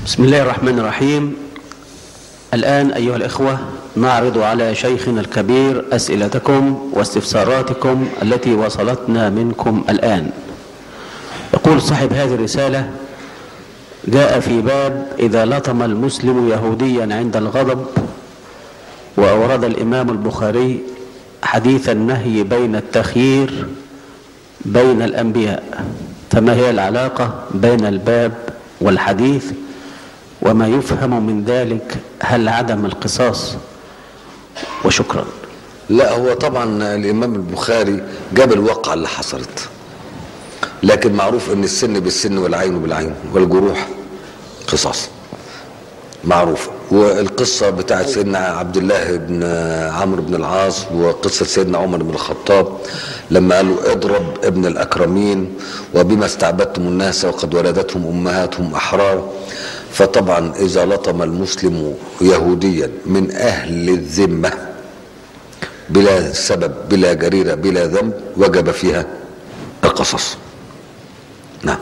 بسم الله الرحمن الرحيم الآن أيها الإخوة نعرض على شيخنا الكبير أسئلتكم واستفساراتكم التي وصلتنا منكم الآن يقول صاحب هذه الرسالة جاء في باب إذا لطم المسلم يهوديا عند الغضب وأورد الإمام البخاري حديث النهي بين التخيير بين الأنبياء فما هي العلاقة بين الباب والحديث وما يفهم من ذلك هل عدم القصاص وشكرا لا هو طبعا الامام البخاري جاب الواقعة اللي حصلت لكن معروف ان السن بالسن والعين بالعين والجروح قصاص معروف والقصة بتاعت سيدنا عبد الله بن عمرو بن العاص وقصة سيدنا عمر بن الخطاب لما قالوا اضرب ابن الأكرمين وبما استعبدتم الناس وقد ولدتهم أمهاتهم أحرار فطبعا إذا لطم المسلم يهوديا من أهل الذمة بلا سبب بلا جريرة بلا ذنب وجب فيها القصص نعم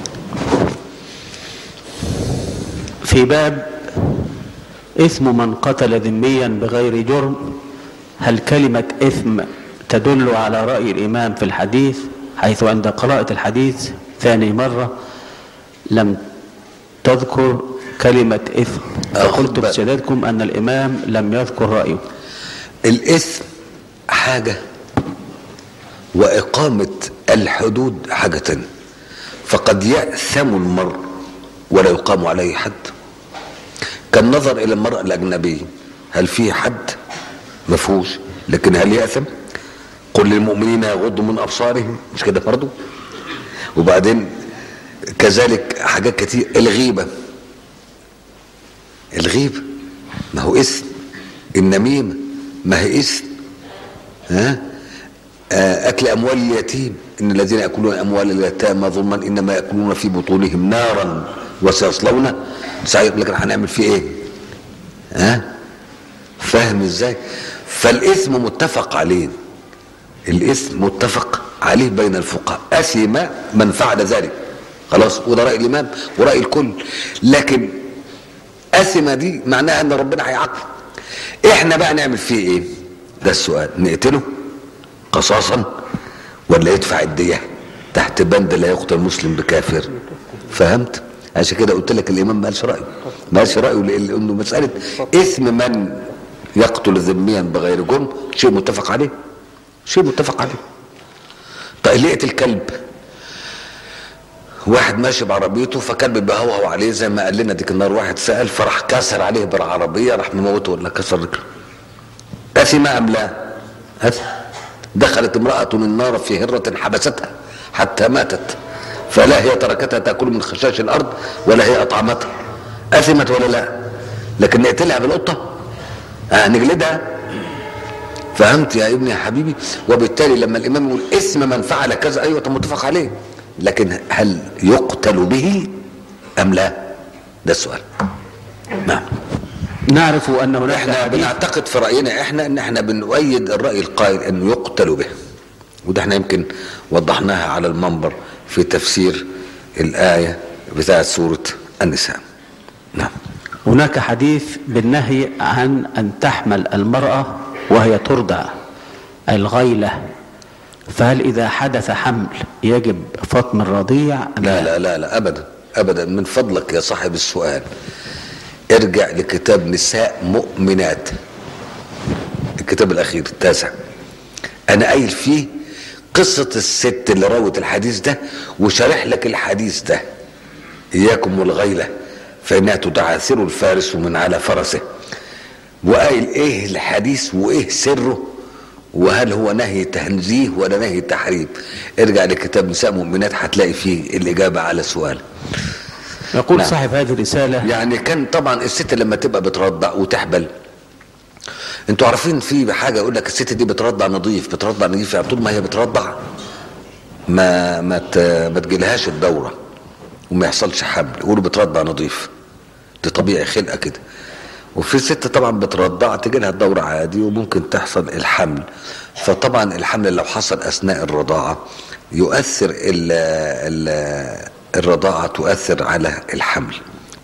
في باب إثم من قتل ذميا بغير جرم هل كلمة إثم تدل على رأي الإمام في الحديث حيث عند قراءة الحديث ثاني مرة لم تذكر كلمة إثم فقلت بسيادتكم أن الإمام لم يذكر رأيه الإثم حاجة وإقامة الحدود حاجة تانية فقد يأثم المرء ولا يقام عليه حد كالنظر إلى المرأة الأجنبية هل فيه حد مفهوش لكن هل يأثم قل للمؤمنين يغضوا من أبصارهم مش كده برضه وبعدين كذلك حاجات كتير الغيبة الغيبة ما هو اسم النميمة ما هي اسم ها أكل أموال اليتيم إن الذين يأكلون أموال اليتامى ظلما إنما يأكلون في بطونهم نارا وسيصلون سعير لكن هنعمل فيه إيه ها فاهم إزاي فالإثم متفق عليه الإثم متفق عليه بين الفقهاء أثم من فعل ذلك خلاص وده رأي الإمام ورأي الكل لكن أثم دي معناها أن ربنا هيعاقب إحنا بقى نعمل فيه إيه ده السؤال نقتله قصاصا ولا يدفع الدية تحت بند لا يقتل مسلم بكافر فهمت عشان كده قلت لك الامام ما قالش رايه ما قالش رايه لانه مساله اثم من يقتل ذميا بغير جرم شيء متفق عليه شيء متفق عليه طيب ليه يقتل كلب واحد ماشي بعربيته فكلب بيهوهو عليه زي ما قال لنا ديك النهار واحد سال فراح كسر عليه بالعربيه راح مموته ولا كسر رجله اثم ام لا اثم دخلت امرأة النار في هرة حبستها حتى ماتت فلا هي تركتها تأكل من خشاش الأرض ولا هي أطعمتها أثمت ولا لا لكن نقتلها بالقطة آه نجلدها فهمت يا ابني يا حبيبي وبالتالي لما الإمام يقول اسم من فعل كذا أيوة متفق عليه لكن هل يقتل به أم لا ده السؤال نعم نعرف أن هناك احنا بنعتقد في رأينا احنا ان احنا بنؤيد الرأي القائل انه يقتل به وده احنا يمكن وضحناها على المنبر في تفسير الآية بتاعت سورة النساء نعم هناك حديث بالنهي عن أن تحمل المرأة وهي ترضع الغيلة فهل إذا حدث حمل يجب فطم الرضيع أم لا لا لا لا أبدا أبدا من فضلك يا صاحب السؤال ارجع لكتاب نساء مؤمنات الكتاب الاخير التاسع انا قايل فيه قصة الست اللي روت الحديث ده وشارح لك الحديث ده اياكم والغيلة فانها تتعاثر الفارس من على فرسه وقايل ايه الحديث وايه سره وهل هو نهي تنزيه ولا نهي تحريم ارجع لكتاب نساء مؤمنات هتلاقي فيه الاجابة على السؤال يقول نعم. صاحب هذه الرسالة يعني كان طبعا الست لما تبقى بترضع وتحبل انتوا عارفين في حاجه يقول لك الست دي بترضع نظيف بترضع نظيف يعني طول ما هي بترضع ما ما ت- ما تجيلهاش الدوره وما يحصلش حمل يقولوا بترضع نظيف دي طبيعي خلقه كده وفي ست طبعا بترضع تجي لها الدوره عادي وممكن تحصل الحمل فطبعا الحمل لو حصل اثناء الرضاعه يؤثر ال ال الرضاعه تؤثر على الحمل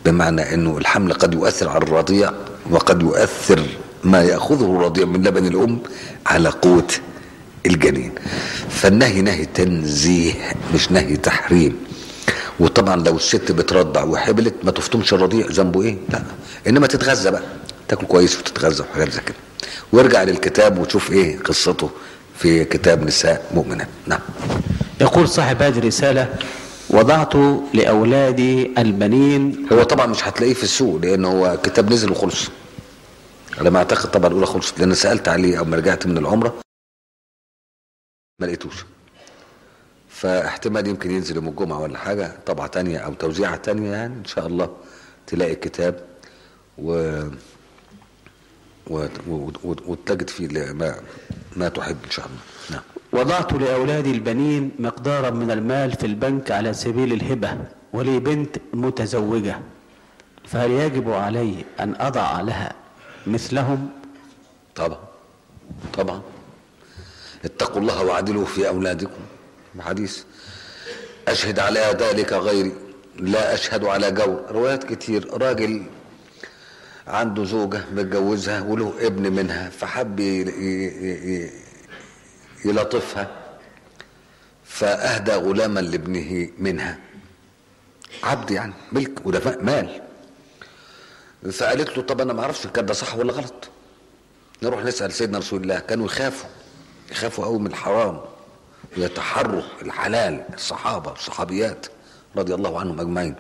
بمعنى انه الحمل قد يؤثر على الرضيع وقد يؤثر ما ياخذه الرضيع من لبن الام على قوه الجنين فالنهي نهي تنزيه مش نهي تحريم وطبعا لو الست بترضع وحبلت ما تفطمش الرضيع ذنبه ايه لا انما تتغذى بقى تاكل كويس وتتغذى وحاجات زي كده وارجع للكتاب وشوف ايه قصته في كتاب نساء مؤمنات نعم يقول صاحب هذه الرسالة وضعت لأولادي البنين هو طبعا مش هتلاقيه في السوق لان هو كتاب نزل وخلص على ما اعتقد طبعا الاولى خلصت لان سالت عليه اول ما رجعت من العمره ما لقيتوش فاحتمال يمكن ينزل يوم الجمعه ولا حاجه طبعه تانية او توزيعه تانية يعني ان شاء الله تلاقي الكتاب و و- و- و- وتجد فيه ما ما تحب ان شاء الله نعم وضعت لأولادي البنين مقدارا من المال في البنك على سبيل الهبة ولي بنت متزوجة فهل يجب علي أن أضع لها مثلهم طبعا طبعا اتقوا الله واعدلوا في اولادكم حديث اشهد على ذلك غيري لا اشهد على جور روايات كتير راجل عنده زوجة متجوزها وله ابن منها فحب ي- ي- ي- يلطفها فأهدى غلاما لابنه منها عبد يعني ملك وده ف- مال فقالت له طب انا ما اعرفش كان ده صح ولا غلط نروح نسال سيدنا رسول الله كانوا يخافوا يخافوا قوي من الحرام ويتحروا الحلال الصحابه الصحابيات رضي الله عنهم اجمعين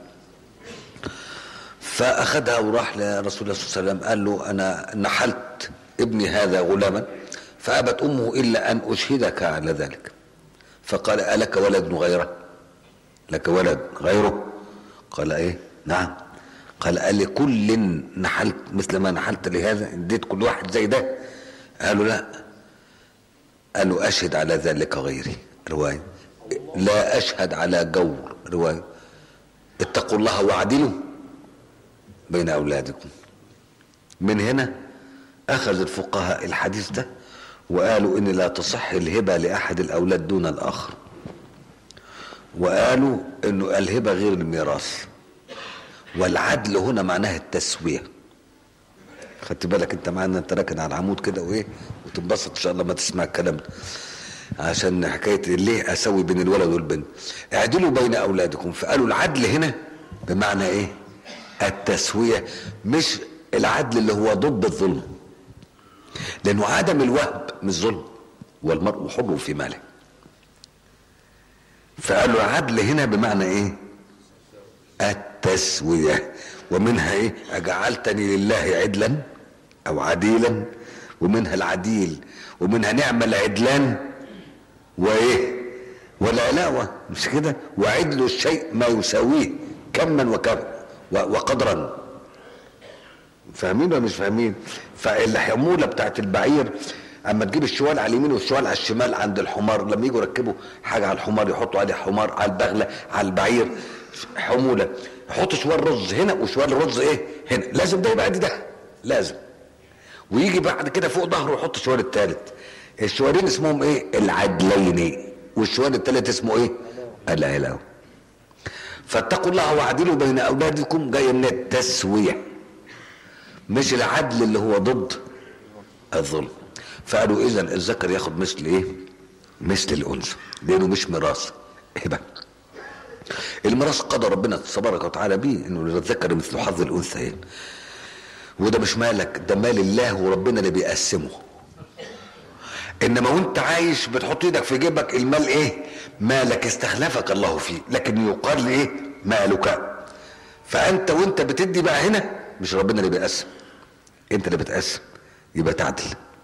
فاخذها وراح لرسول الله صلى الله عليه وسلم قال له انا نحلت ابني هذا غلاما فابت امه الا ان اشهدك على ذلك فقال الك ولد غيره لك ولد غيره قال ايه نعم قال ألكل نحلت مثل ما نحلت لهذا اديت كل واحد زي ده قالوا لا قالوا أشهد على ذلك غيري رواية لا أشهد على جور رواية اتقوا الله واعدلوا بين أولادكم من هنا أخذ الفقهاء الحديث ده وقالوا إن لا تصح الهبة لأحد الأولاد دون الآخر وقالوا إنه الهبة غير الميراث والعدل هنا معناها التسويه خدت بالك انت معانا انت راكن على العمود كده وايه وتنبسط ان شاء الله ما تسمع الكلام ده عشان حكايه ليه اسوي بين الولد والبنت اعدلوا بين اولادكم فقالوا العدل هنا بمعنى ايه التسويه مش العدل اللي هو ضد الظلم لانه عدم الوهب مش ظلم والمرء حر في ماله فقالوا العدل هنا بمعنى ايه التسوية ومنها ايه اجعلتني لله عدلا او عديلا ومنها العديل ومنها نعم العدلان وايه والعلاوة مش كده وعدل الشيء ما يساويه كما وكم وقدرا فاهمين ولا مش فاهمين فالحمولة بتاعت البعير اما تجيب الشوال على اليمين والشوال على الشمال عند الحمار لما يجوا يركبوا حاجه على الحمار يحطوا عليه حمار على البغله على البعير حموله يحط شوال رز هنا وشوال رز ايه هنا لازم ده يبقى قد ده لازم ويجي بعد كده فوق ظهره يحط الشوال الثالث الشوالين اسمهم ايه العدلين والشوال الثالث اسمه ايه العلاوه فاتقوا الله واعدلوا بين اولادكم جايه من التسويه مش العدل اللي هو ضد الظلم فقالوا اذا الذكر ياخد مثل ايه مثل الانثى لانه مش ميراث هبه الميراث قضى ربنا تبارك وتعالى به انه للذكر مثل حظ الانثيين وده مش مالك ده مال الله وربنا اللي بيقسمه انما وانت عايش بتحط ايدك في جيبك المال ايه مالك استخلفك الله فيه لكن يقال ايه مالك فانت وانت بتدي بقى هنا مش ربنا اللي بيقسم انت اللي بتقسم يبقى تعدل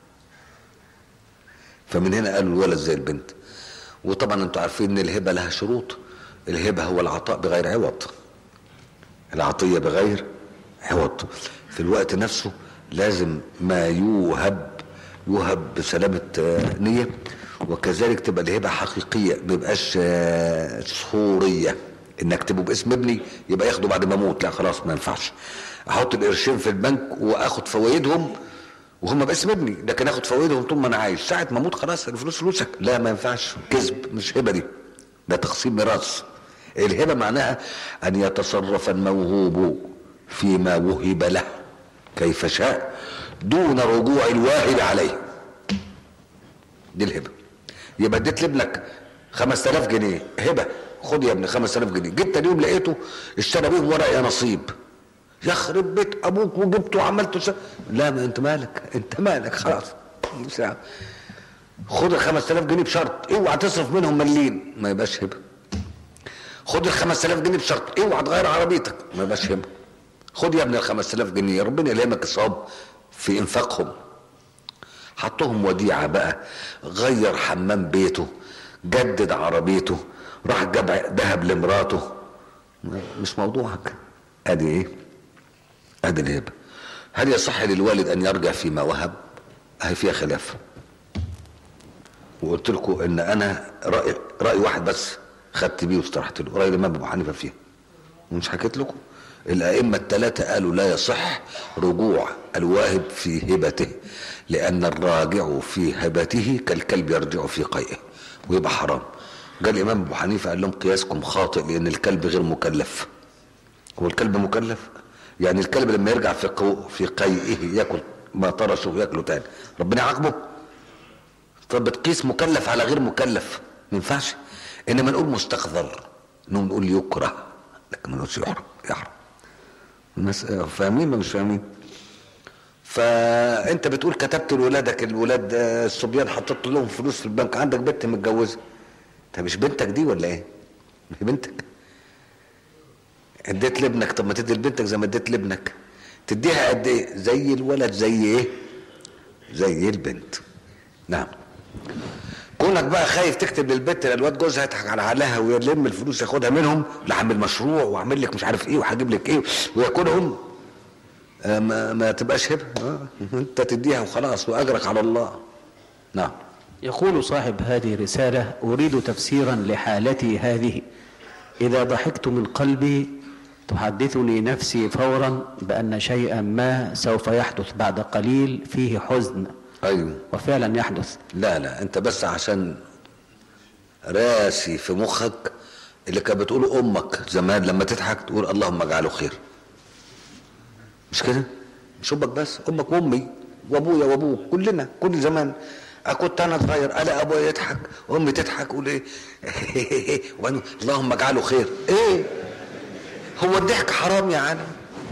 فمن هنا قالوا الولد زي البنت وطبعا انتوا عارفين ان الهبه لها شروط الهبه هو العطاء بغير عوض العطيه بغير عوض في الوقت نفسه لازم ما يوهب يوهب بسلامه آه، نيه وكذلك تبقى الهبه حقيقيه ما يبقاش آه، صوريه ان اكتبه باسم ابني يبقى ياخده بعد ما اموت لا خلاص ما ينفعش احط القرشين في البنك واخد فوائدهم وهم باسم ابني لكن اخد فوائدهم طول ما انا عايش ساعه ما اموت خلاص الفلوس فلوسك لا ما ينفعش كذب مش هبه دي ده تقسيم ميراث الهبه معناها ان يتصرف الموهوب فيما وهب له كيف شاء دون رجوع الواهب عليه دي الهبه يبقى اديت لابنك 5000 جنيه هبه خد يا ابني 5000 جنيه جيت تاني يوم لقيته اشترى بيهم ورق يا نصيب يخرب بيت ابوك وجبته وعملته س... لا ما انت مالك انت مالك خلاص مش عارف. خد ال 5000 جنيه بشرط اوعى تصرف منهم مليم ما يبقاش هبه خد ال 5000 جنيه بشرط اوعى تغير عربيتك ما يبقاش هبه خد يا ابني ال 5000 جنيه ربنا يلهمك الصواب في انفاقهم حطهم وديعه بقى غير حمام بيته جدد عربيته راح جاب ذهب لمراته مش موضوعك ادي ايه ادي الهبه هل يصح للوالد ان يرجع فيما وهب هي فيها خلاف وقلت لكم ان انا راي راي واحد بس خدت بيه واسترحت له راي الامام ابو حنيفه فيها ومش حكيت لكم الائمه الثلاثه قالوا لا يصح رجوع الواهب في هبته لان الراجع في هبته كالكلب يرجع في قيئه ويبقى حرام قال الامام ابو حنيفه قال لهم قياسكم خاطئ لان الكلب غير مكلف هو الكلب مكلف يعني الكلب لما يرجع في قو في قيئه ياكل ما طرشه وياكله تاني ربنا يعاقبه طب بتقيس مكلف على غير مكلف ما ينفعش انما نقول مستقذر انهم نقول يكره لكن ما نقولش يحرم يحرم الناس فاهمين ما مش فاهمين فانت بتقول كتبت لولادك الولاد آه، الصبيان حطيت لهم فلوس في البنك عندك بنت متجوزه انت مش بنتك دي ولا ايه؟ مش بنتك اديت لابنك طب ما تدي لبنتك زي ما اديت لابنك تديها قد ايه؟ زي الولد زي ايه؟ زي البنت نعم كونك بقى خايف تكتب للبنت لأن الواد جوزها يضحك على عقلها ويلم الفلوس ياخدها منهم لعمل مشروع واعمل لك مش عارف ايه وهجيب لك ايه وياكلهم آه، ما, ما تبقاش هبه آه، انت تديها وخلاص واجرك على الله نعم يقول صاحب هذه الرسالة أريد تفسيرا لحالتي هذه إذا ضحكت من قلبي تحدثني نفسي فورا بأن شيئا ما سوف يحدث بعد قليل فيه حزن ايوه وفعلا يحدث لا لا انت بس عشان راسي في مخك اللي كانت بتقوله امك زمان لما تضحك تقول اللهم اجعله خير مش كده مش امك بس امك وامي وابويا وابوك كلنا كل زمان كنت انا صغير الاقي ابويا يضحك وامي تضحك اقول ايه وبعدين اللهم اجعله خير ايه هو الضحك حرام يا عالم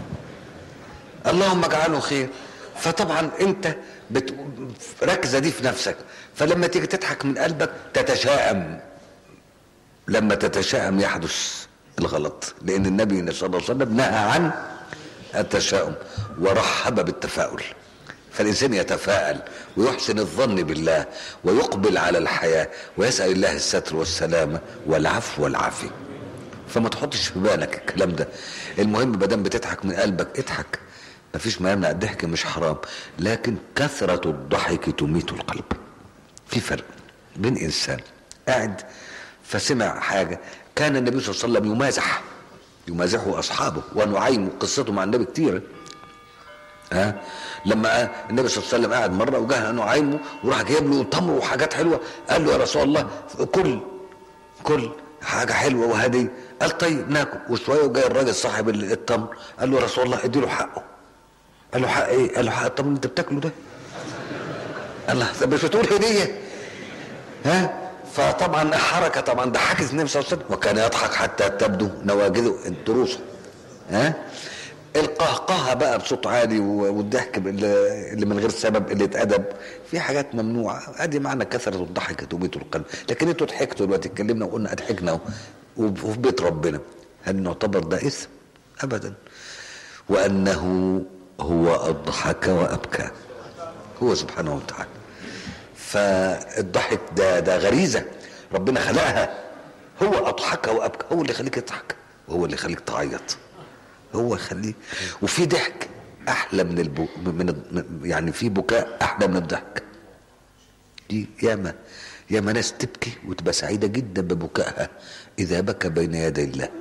اللهم اجعله خير فطبعا انت بت... ركزه دي في نفسك فلما تيجي تضحك من قلبك تتشائم لما تتشائم يحدث الغلط لان النبي صلى الله عليه وسلم نهى عن التشاؤم ورحب بالتفاؤل فالانسان يتفاءل ويحسن الظن بالله ويقبل على الحياه ويسال الله الستر والسلامه والعفو والعافيه فما تحطش في بالك الكلام ده المهم بدل بتضحك من قلبك اضحك مفيش ما يمنع الضحك مش حرام لكن كثرة الضحك تميت القلب في فرق بين انسان قاعد فسمع حاجة كان النبي صلى الله عليه وسلم يمازح يمازحه اصحابه ونعيم قصته مع النبي كتير ها لما النبي صلى الله عليه وسلم قاعد مره وجه نعيمه وراح جايب له تمر وحاجات حلوه قال له يا رسول الله كل كل حاجه حلوه وهديه قال طيب ناكل وشويه وجاي الراجل صاحب التمر قال له يا رسول الله ادي له حقه قال له حق ايه؟ قال له حق التمر اللي انت بتاكله ده الله طب مش بتقول هديه ها فطبعا حركه طبعا ضحكت النبي صلى الله عليه وسلم وكان يضحك حتى تبدو نواجذه الدروس ها القهقهه بقى بصوت عالي والضحك اللي اللي من غير سبب اللي اتأدب في حاجات ممنوعه ادي معنى كثره الضحك تميت القلب لكن انتوا ضحكتوا دلوقتي اتكلمنا وقلنا ضحكنا وفي بيت ربنا هل نعتبر ده اثم؟ ابدا وانه هو اضحك وابكى هو سبحانه وتعالى فالضحك ده ده غريزه ربنا خلقها هو اضحك وابكى هو اللي يخليك تضحك وهو اللي يخليك تعيط هو يخليك وفي ضحك احلى من البو من من- يعني في بكاء احلى من الضحك دي ياما ياما ناس تبكي وتبقى سعيده جدا ببكائها اذا بكى بين يدي الله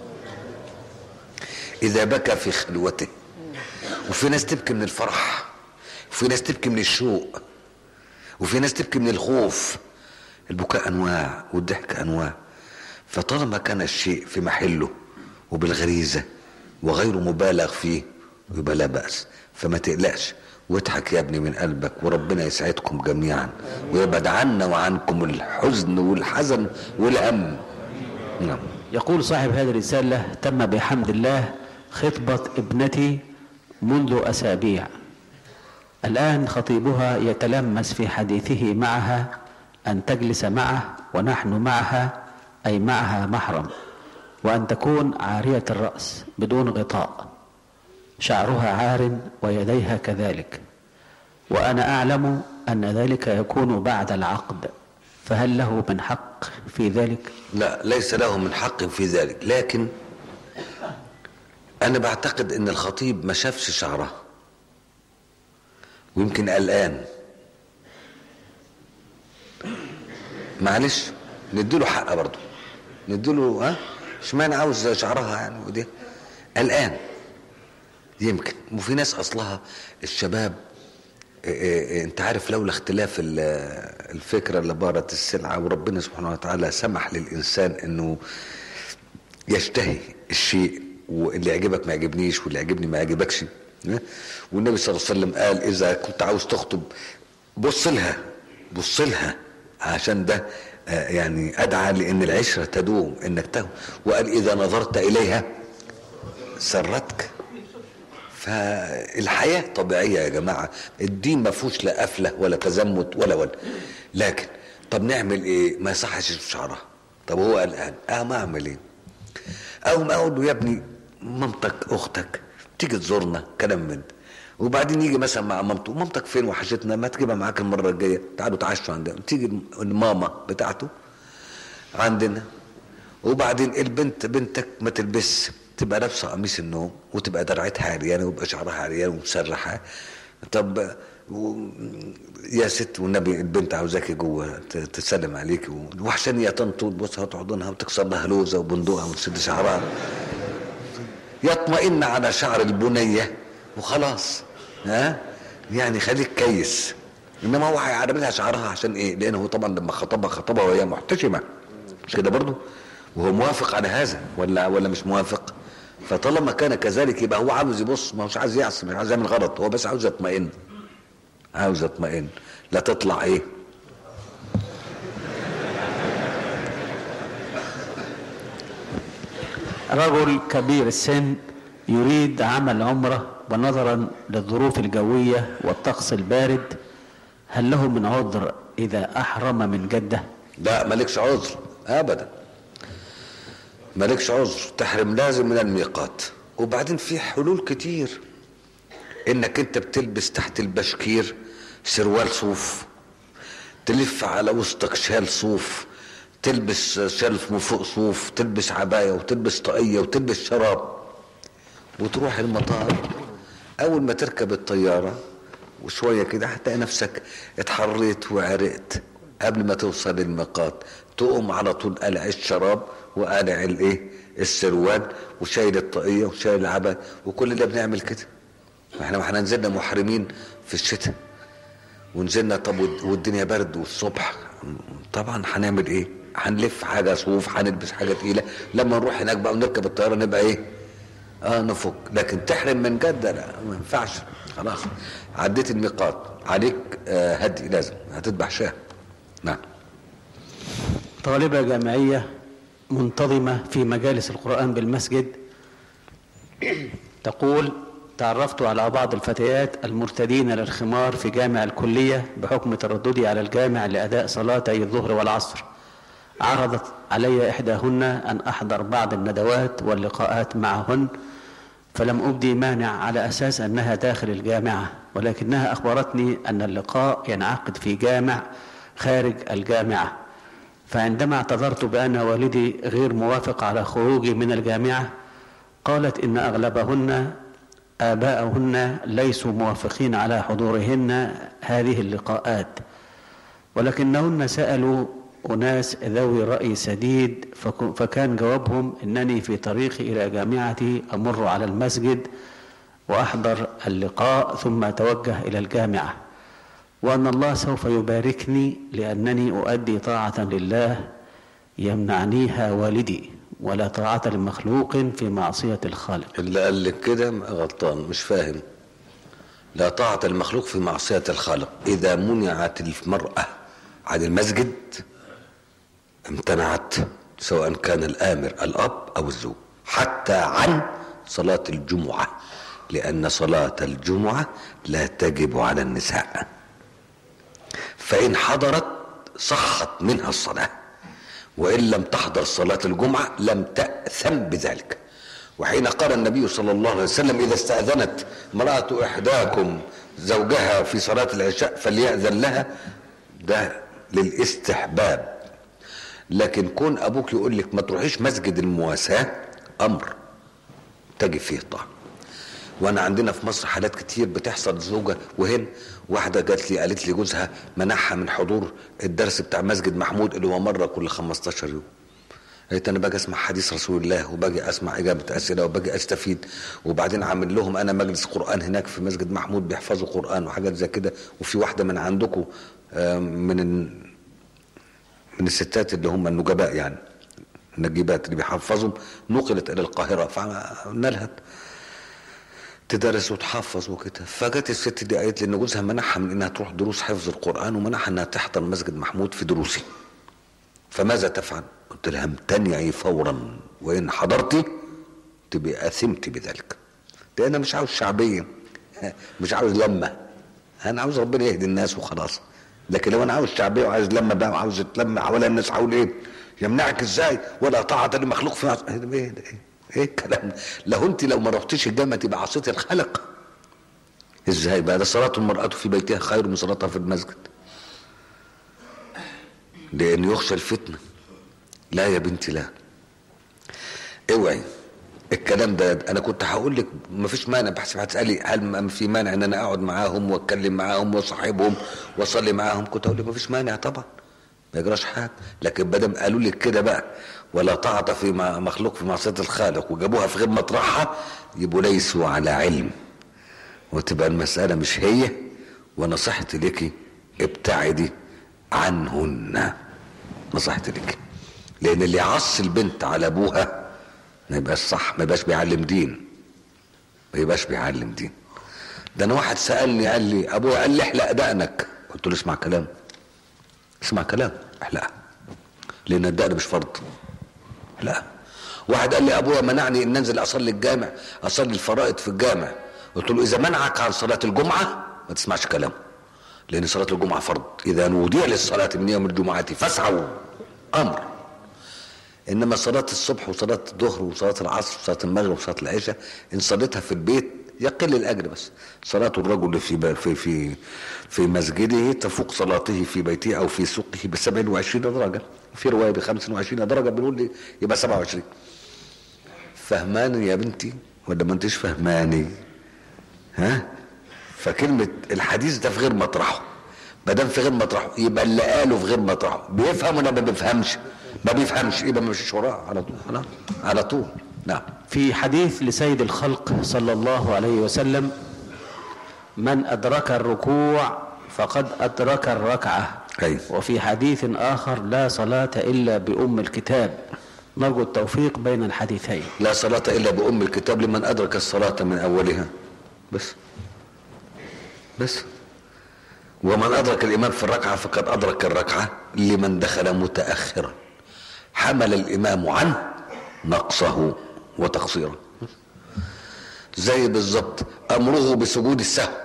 اذا بكى في خلوته وفي ناس تبكي من الفرح وفي ناس تبكي من الشوق وفي ناس تبكي من الخوف البكاء انواع والضحك انواع فطالما كان الشيء في محله وبالغريزه وغير مبالغ فيه يبقى لا بأس فما تقلقش واضحك يا ابني من قلبك وربنا يسعدكم جميعا ويبعد عنا وعنكم الحزن والحزن والهم نعم يقول صاحب هذه الرسالة تم بحمد الله خطبة ابنتي منذ أسابيع الآن خطيبها يتلمس في حديثه معها أن تجلس معه ونحن معها أي معها محرم وأن تكون عارية الرأس بدون غطاء شعرها عار ويديها كذلك وأنا أعلم أن ذلك يكون بعد العقد فهل له من حق في ذلك؟ لا ليس له من حق في ذلك لكن انا بعتقد ان الخطيب ما شافش شعرها ويمكن قلقان معلش نديله حق برضه نديله ها اشمعنى عاوز شعرها يعني ودي قلقان يمكن وفي ناس اصلها الشباب إيه إيه انت عارف لولا اختلاف ال- الفكره اللي بارت السلعه وربنا سبحانه وتعالى سمح للانسان انه يشتهي الشيء واللي يعجبك ما يعجبنيش واللي يعجبني ما يعجبكش ها؟ والنبي صلى الله عليه وسلم قال اذا كنت عاوز تخطب بص لها بص لها عشان ده آه، يعني ادعى لان العشره تدوم انك تهو وقال اذا نظرت اليها سرتك فالحياة طبيعية يا جماعة الدين ما فيهوش لا قفلة ولا تزمت ولا ولا لكن طب نعمل ايه ما يصحش يشوف شعرها طب هو قلقان اه ما اعمل ايه او ما اقول له يا ابني مامتك اختك تيجي تزورنا كلام من ده وبعدين يجي مثلا مع مامته مامتك فين وحشتنا ما تجيبها معاك المره الجايه تعالوا تعشوا عندنا تيجي الماما بتاعته عندنا وبعدين البنت بنتك ما تلبس تبقى لابسه قميص النوم وتبقى درعتها عريانه ويبقى شعرها عريان ومسرحه طب و... يا ست والنبي البنت عاوزاكي جوه ت- تسلم عليك و- وحشاني يا طنط وتبوسها وتحضنها وتكسر لها لوزه وبندقها وتسد شعرها يطمئن على شعر البنيه وخلاص ها يعني خليك كيس انما هو هيعرب لها شعرها عشان ايه لانه هو طبعا لما خطبها خطبها وهي محتشمه مش كده برضه وهو موافق على هذا ولا ولا مش موافق فطالما كان كذلك يبقى هو عاوز يبص ما هوش عايز يعصي مش عايز يعمل غلط هو بس عاوز يطمئن عاوز يطمئن لا تطلع ايه رجل كبير السن يريد عمل عمرة ونظرا للظروف الجوية والطقس البارد هل له من عذر إذا أحرم من جدة لا مالكش عذر ابدا مالكش عذر تحرم لازم من الميقات وبعدين في حلول كتير انك انت بتلبس تحت البشكير سروال صوف تلف على وسطك شال صوف تلبس شلف من فوق صوف تلبس عباية وتلبس طاقية وتلبس شراب وتروح المطار اول ما تركب الطيارة وشوية كده هتلاقي نفسك اتحريت وعرقت قبل ما توصل للميقات تقوم على طول قلع الشراب وقلع الايه السروال وشايل الطاقية وشايل العباية وكل ده بنعمل كده احنا ما احنا نزلنا محرمين في الشتاء ونزلنا طب والد- والدنيا برد والصبح طبعا هنعمل ايه هنلف حاجه صوف هنلبس حاجه تقيله لما نروح هناك بقى ونركب الطياره نبقى ايه اه نفك لكن تحرم من جده لا ما ينفعش خلاص عديت الميقات عليك آه هدي لازم هتذبح شاه نعم طالبة جامعية منتظمة في مجالس القرآن بالمسجد تقول تعرفت على بعض الفتيات المرتدين للخمار في جامع الكلية بحكم ترددي على الجامع لأداء صلاتي الظهر والعصر عرضت علي إحداهن أن أحضر بعض الندوات واللقاءات معهن فلم أبدي مانع على أساس أنها داخل الجامعة ولكنها أخبرتني أن اللقاء ينعقد في جامع خارج الجامعة فعندما اعتذرت بأن والدي غير موافق على خروجي من الجامعة قالت إن أغلبهن آباءهن ليسوا موافقين على حضورهن هذه اللقاءات ولكنهن سألوا أناس ذوي رأي سديد فك- فكان جوابهم إنني في طريقي إلى جامعتي أمر على المسجد وأحضر اللقاء ثم أتوجه إلى الجامعة وأن الله سوف يباركني لأنني أؤدي طاعة لله يمنعنيها والدي ولا طاعة لمخلوق في معصية الخالق اللي قال لك كده غلطان مش فاهم لا طاعة المخلوق في معصية الخالق إذا منعت المرأة عن المسجد امتنعت سواء كان الآمر الأب أو الزوج حتى عن صلاة الجمعة لأن صلاة الجمعة لا تجب على النساء فإن حضرت صحت منها الصلاة وإن لم تحضر صلاة الجمعة لم تأثم بذلك وحين قال النبي صلى الله عليه وسلم إذا استأذنت امرأة إحداكم زوجها في صلاة العشاء فليأذن لها ده للاستحباب لكن كون أبوك يقول لك ما تروحيش مسجد المواساة أمر تجب فيه الطاعة وانا عندنا في مصر حالات كتير بتحصل زوجة وهن واحدة جات لي قالت لي جوزها منعها من حضور الدرس بتاع مسجد محمود اللي هو مرة كل 15 يوم قالت انا باجي اسمع حديث رسول الله وباجي اسمع اجابه اسئله وباجي استفيد وبعدين عامل لهم انا مجلس قران هناك في مسجد محمود بيحفظوا قران وحاجات زي كده وفي واحده من عندكم من من الستات اللي هم النجباء يعني النجيبات اللي بيحفظهم نقلت الى القاهره فقلنا لها تدرس وتحفظ وكده فجت الست دي قالت لي ان جوزها منعها من انها تروح دروس حفظ القران ومنعها انها تحضر مسجد محمود في دروسه فماذا تفعل؟ قلت لها امتنعي فورا وان حضرتي تبقى اثمت بذلك لان انا مش عاوز شعبيه مش عاوز لمه انا عاوز ربنا يهدي الناس وخلاص لكن لو انا عاوز شعبيه وعاوز لمه بقى وعاوز اتلم حوالين الناس حول ايه؟ يمنعك ازاي؟ ولا طاعه لمخلوق في ايه ده ايه؟ ايه الكلام ده؟ لو انت لو ما رحتيش الجامعه تبقى عصيتي الخلق ازاي بقى ده صلاه المراه في بيتها خير من صلاتها في المسجد لان يخشى الفتنه لا يا بنتي لا اوعي الكلام ده انا كنت هقول لك ما فيش مانع بحسب هتسالي هل في مانع ان انا اقعد معاهم واتكلم معاهم واصاحبهم واصلي معاهم كنت اقول لك ما فيش مانع طبعا ما يجراش حاجه لكن بدل قالوا لك كده بقى ولا طاعة في مخلوق في معصية الخالق وجابوها في غير مطرحها يبقوا ليسوا على علم وتبقى المسألة مش هي ونصيحتي لك ابتعدي عنهن نصيحتي لك لأن اللي يعصي البنت على أبوها ما يبقاش صح ما يبقاش بيعلم دين ما يبقاش بيعلم دين ده أنا واحد سألني قال لي أبويا قال لي احلق دقنك قلت له اسمع كلام اسمع كلام احلقها لأن الدقن مش فرض لا واحد قال لي ابويا منعني ان انزل اصلي الجامع اصلي الفرائض في الجامع قلت له اذا منعك عن صلاه الجمعه ما تسمعش كلامه لان صلاه الجمعه فرض اذا نودي للصلاه من يوم الجمعه فاسعوا امر انما صلاه الصبح وصلاه الظهر وصلاه العصر وصلاه المغرب وصلاه العشاء ان صليتها في البيت يقل الاجر بس صلاه الرجل في في في في مسجده تفوق صلاته في بيته او في سوقه ب 27 درجه في روايه ب 25 درجه بنقول لي يبقى 27 فهماني يا بنتي ولا ما انتش فهماني ها فكلمه الحديث ده في غير مطرحه ما دام في غير مطرحه يبقى اللي قاله في غير مطرحه بيفهم ولا ما بيفهمش ما بيفهمش يبقى ما مشيش وراه على طول على, على طول نعم في حديث لسيد الخلق صلى الله عليه وسلم من أدرك الركوع فقد أدرك الركعة أيوة. وفي حديث آخر لا صلاة إلا بأم الكتاب نرجو التوفيق بين الحديثين لا صلاة إلا بأم الكتاب لمن أدرك الصلاة من أولها بس بس ومن أدرك الإمام في الركعة فقد أدرك الركعة لمن دخل متأخرا حمل الإمام عنه نقصه وتقصيره زي بالظبط أمره بسجود السهو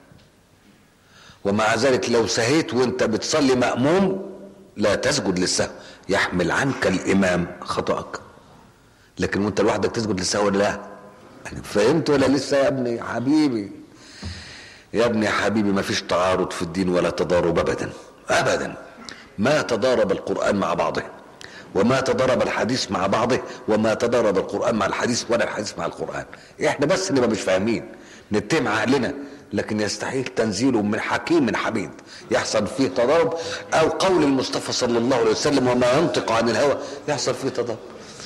ومع ذلك لو سهيت وانت بتصلي مأموم لا تسجد للسهو يحمل عنك الإمام خطأك لكن وانت لوحدك تسجد للسهو ولا لا فهمت ولا لسه يا ابني حبيبي يا ابني يا حبيبي ما فيش تعارض في الدين ولا تضارب ابدا ابدا ما تضارب القرآن مع بعضه وما تضارب الحديث مع بعضه وما تضارب القرآن مع الحديث ولا الحديث مع القرآن احنا بس نبقى مش فاهمين نتهم عقلنا لكن يستحيل تنزيله من حكيم من حميد يحصل فيه تضارب او قول المصطفى صلى الله عليه وسلم وما ينطق عن الهوى يحصل فيه تضارب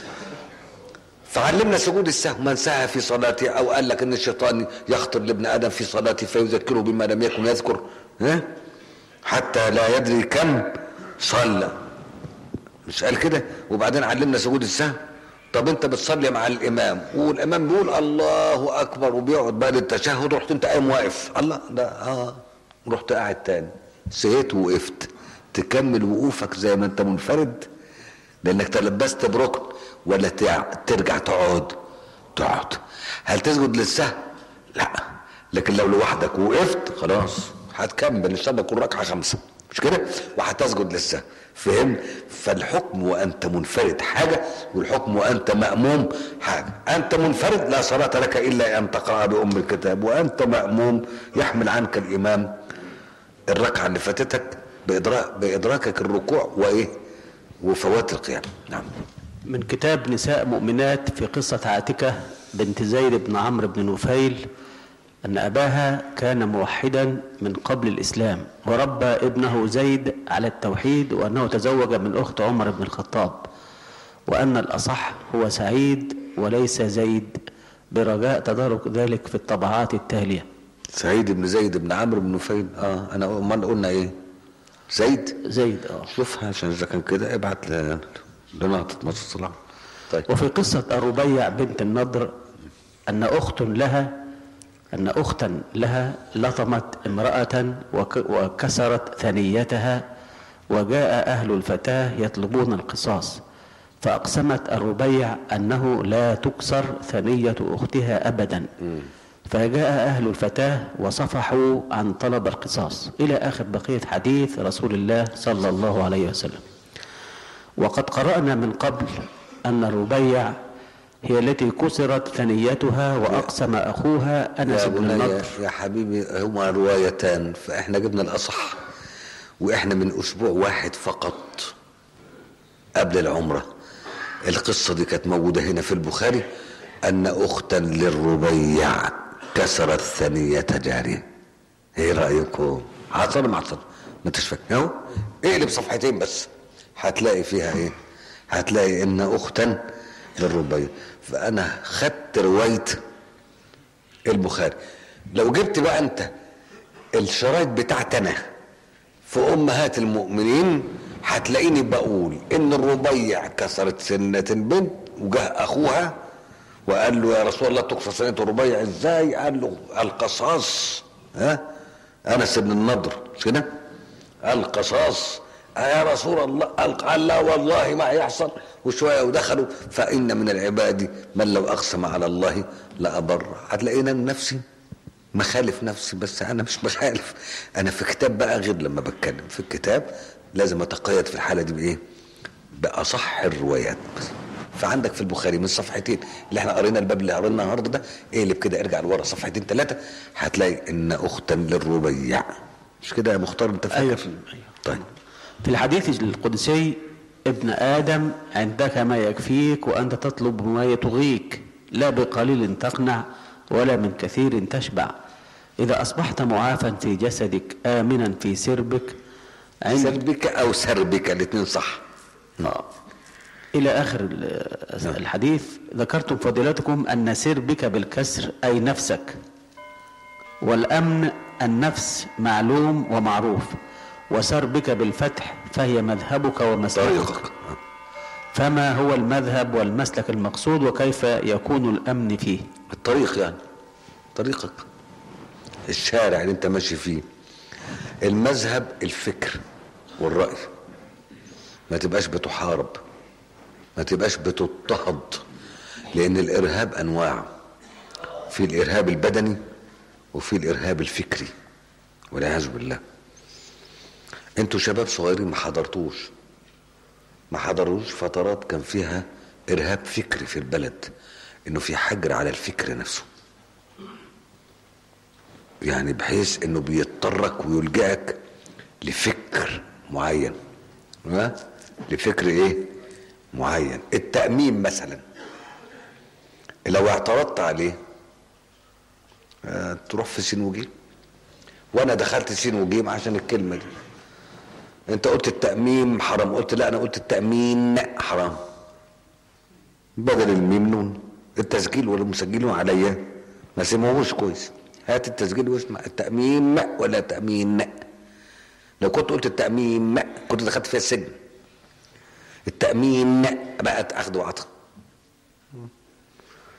فعلمنا سجود السهو من سهى في صلاته او قال لك ان الشيطان يخطر لابن ادم في صلاته فيذكره بما لم يكن يذكر ها حتى لا يدري كم صلى مش قال كده وبعدين علمنا سجود السهو طب انت بتصلي مع الامام والامام بيقول الله اكبر وبيقعد بقى للتشهد رحت انت قايم واقف الله ده اه رحت قاعد تاني سهيت ووقفت تكمل وقوفك زي ما انت منفرد لانك تلبست بركن ولا تع- ترجع تقعد تقعد هل تسجد للسهو لا لكن لو لوحدك وقفت خلاص هتكمل ان شاء الله تكون ركعه خمسه مش كده وهتسجد للسهو فهم فالحكم وانت منفرد حاجه والحكم وانت ماموم حاجه انت منفرد لا صلاه لك الا ان تقرا بام الكتاب وانت ماموم يحمل عنك الامام الركعه اللي فاتتك بإدراك بادراكك الركوع وايه وفوات القيام نعم من كتاب نساء مؤمنات في قصة عاتكة بنت زيد بن عمرو بن نفيل أن أباها كان موحدا من قبل الإسلام وربى ابنه زيد على التوحيد وأنه تزوج من أخت عمر بن الخطاب وأن الأصح هو سعيد وليس زيد برجاء تدارك ذلك في الطبعات التالية سعيد بن زيد بن عمرو بن نفيل اه انا امال قلنا ايه زيد زيد اه شوفها عشان اذا كان كده ابعت ل- لنهضة مصر الصلاة طيب وفي قصة الربيع بنت النضر أن أخت لها أن أختا لها لطمت امرأة وك وكسرت ثنيتها وجاء أهل الفتاة يطلبون القصاص فأقسمت الربيع أنه لا تكسر ثنية أختها أبدا فجاء أهل الفتاة وصفحوا عن طلب القصاص إلى آخر بقية حديث رسول الله صلى الله عليه وسلم وقد قرأنا من قبل أن الربيع هي التي كسرت ثنيتها وأقسم أخوها أنس يا بن بني النضر يا حبيبي هما روايتان فاحنا جبنا الاصح واحنا من اسبوع واحد فقط قبل العمرة القصة دي كانت موجودة هنا في البخاري ان اختا للربيع كسرت ثنية جارية ايه رأيكم عصر مع عصر ما انتش فاكر اهو اقلب صفحتين بس هتلاقي فيها ايه هتلاقي ان اختا للربيع فانا خدت روايه البخاري لو جبت بقى انت الشرايط بتاعتنا في امهات المؤمنين هتلاقيني بقول ان الربيع كسرت سنة بنت وجه اخوها وقال له يا رسول الله تكسر سنة الربيع ازاي قال له القصاص ها انس بن النضر مش كده القصاص يا رسول الله قال لا والله ما هيحصل وشويه ودخلوا فان من العباد من لو اقسم على الله لابر هتلاقينا نفسي مخالف نفسي بس انا مش مخالف انا في كتاب بقى غير لما بتكلم في الكتاب لازم اتقيد في الحاله دي بايه باصح الروايات بس فعندك في البخاري من صفحتين اللي احنا قرينا الباب اللي قرينا النهارده ده اقلب كده ارجع لورا صفحتين ثلاثه هتلاقي ان اختا للربيع مش كده يا مختار انت فاكر أيوة في- أيوة. طيب في الحديث القدسي ابن آدم عندك ما يكفيك وأنت تطلب ما يطغيك لا بقليل تقنع ولا من كثير تشبع إذا أصبحت معافا في جسدك آمنا في سربك عند سربك او سربك الاثنين صح آه. إلى آخر ال- الحديث ذكرتم فضيلتكم أن سربك بالكسر أي نفسك والأمن النفس معلوم ومعروف وسربك بالفتح فهي مذهبك ومسلكك طريقك فما هو المذهب والمسلك المقصود وكيف يكون الأمن فيه الطريق يعني طريقك الشارع اللي انت ماشي فيه المذهب الفكر والرأي ما تبقاش بتحارب ما تبقاش بتضطهد لان الارهاب انواع في الارهاب البدني وفي الارهاب الفكري والعياذ بالله انتوا شباب صغيرين ما حضرتوش ما حضروش فترات كان فيها ارهاب فكري في البلد انه في حجر على الفكر نفسه يعني بحيث انه بيضطرك ويلجأك لفكر معين ها لفكر ايه معين التأمين مثلا لو اعترضت عليه آه، تروح في سين وجيم وانا دخلت سين وجيم عشان الكلمه دي انت قلت التأميم حرام قلت لا انا قلت التأمين حرام بدل الميم نون التسجيل ولا مسجلون عليا ما سمعوش كويس هات التسجيل واسمع التأميم ولا تأمين لو كنت قلت التأميم كنت دخلت فيها السجن التأمين بقت أخذ وعطاء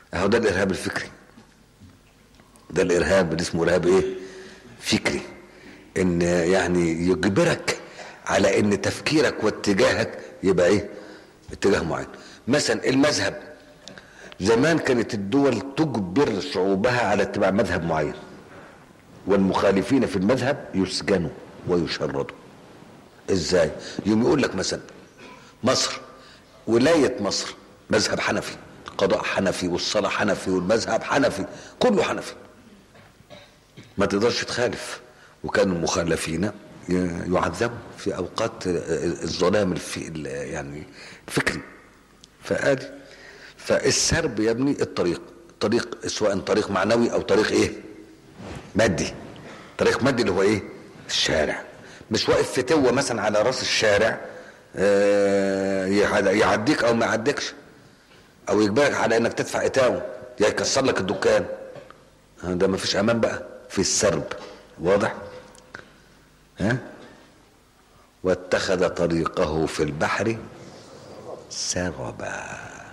اهو ده الارهاب الفكري ده الارهاب اللي اسمه ارهاب ايه فكري ان يعني يجبرك على ان تفكيرك واتجاهك يبقى ايه اتجاه معين مثلا المذهب زمان كانت الدول تجبر شعوبها على اتباع مذهب معين والمخالفين في المذهب يسجنوا ويشردوا ازاي يوم يقول لك مثلا مصر ولاية مصر مذهب حنفي قضاء حنفي والصلاة حنفي والمذهب حنفي كله حنفي ما تقدرش تخالف وكانوا المخالفين يعذبوا في اوقات الظلام الفي يعني الفكري فادي فالسرب يا ابني الطريق الطريق سواء طريق معنوي او طريق ايه مادي طريق مادي اللي هو ايه الشارع مش واقف في توه مثلا على راس الشارع آه يعديك او ما يعديكش او يجبرك على انك تدفع اتاوه يا يكسر لك الدكان ده ما فيش امان بقى في السرب واضح ها واتخذ طريقه في البحر سربا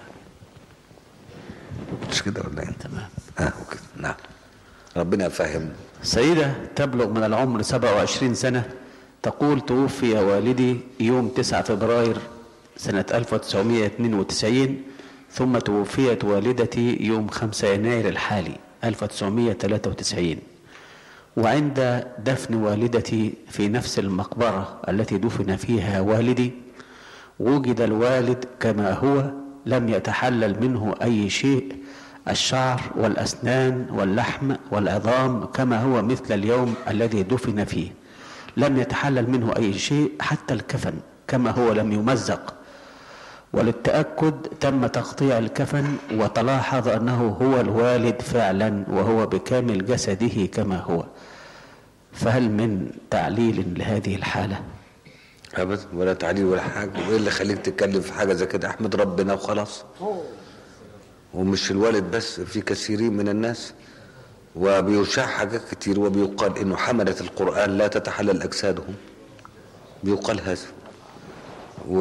مش كده ولا ايه تمام اه كده نعم ربنا يفهم سيدة تبلغ من العمر 27 سنة تقول توفي والدي يوم 9 فبراير سنة 1992 ثم توفيت والدتي يوم 5 يناير الحالي 1993 وعند دفن والدتي في نفس المقبرة التي دفن فيها والدي وجد الوالد كما هو لم يتحلل منه أي شيء الشعر والأسنان واللحم والعظام كما هو مثل اليوم الذي دفن فيه لم يتحلل منه أي شيء حتى الكفن كما هو لم يمزق وللتأكد تم تقطيع الكفن وتلاحظ أنه هو الوالد فعلا وهو بكامل جسده كما هو فهل من تعليل لهذه الحالة ابدا ولا تعليل ولا حاجه وايه اللي خليك تتكلم في حاجه زي كده احمد ربنا وخلاص ومش الوالد بس في كثيرين من الناس وبيشاع حاجات كتير وبيقال انه حملة القرآن لا تتحلل اجسادهم بيقال هذا و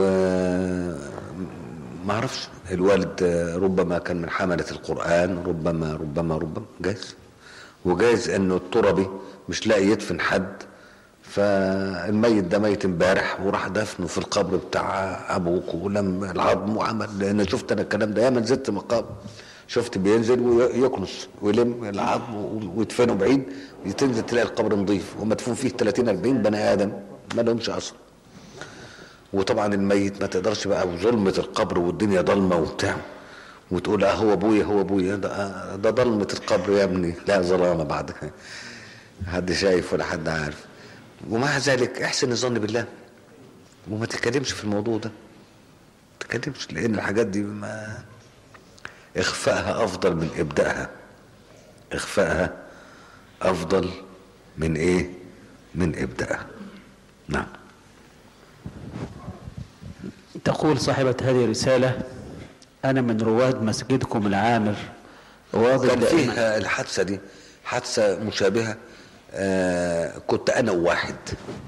ما اعرفش الوالد ربما كان من حملة القرآن ربما ربما ربما جايز وجايز انه التربي مش لاقي يدفن حد فالميت ده ميت امبارح وراح دفنه في القبر بتاع ابوك ولم العظم وعمل لان شفت انا الكلام ده ياما نزلت مقابر شفت بينزل ويكنس ويلم العظم ويدفنه بعيد تنزل تلاقي القبر نظيف ومدفون فيه 30 40 بني ادم ما لهمش اصلا وطبعا الميت ما تقدرش بقى وظلمه القبر والدنيا ضلمه وبتاع وتقول اه هو ابويا هو ابويا ده, ده ضلمه القبر يا ابني لا ظلامه بعد حد شايف ولا حد عارف ومع ذلك احسن الظن بالله وما تتكلمش في الموضوع ده ما تتكلمش لان الحاجات دي ما اخفائها افضل من ابدائها اخفائها افضل من ايه من ابدائها نعم تقول صاحبة هذه الرسالة أنا من رواد مسجدكم العامر واظب كان دائما فيه الحادثه دي حادثه مشابهه آه كنت انا وواحد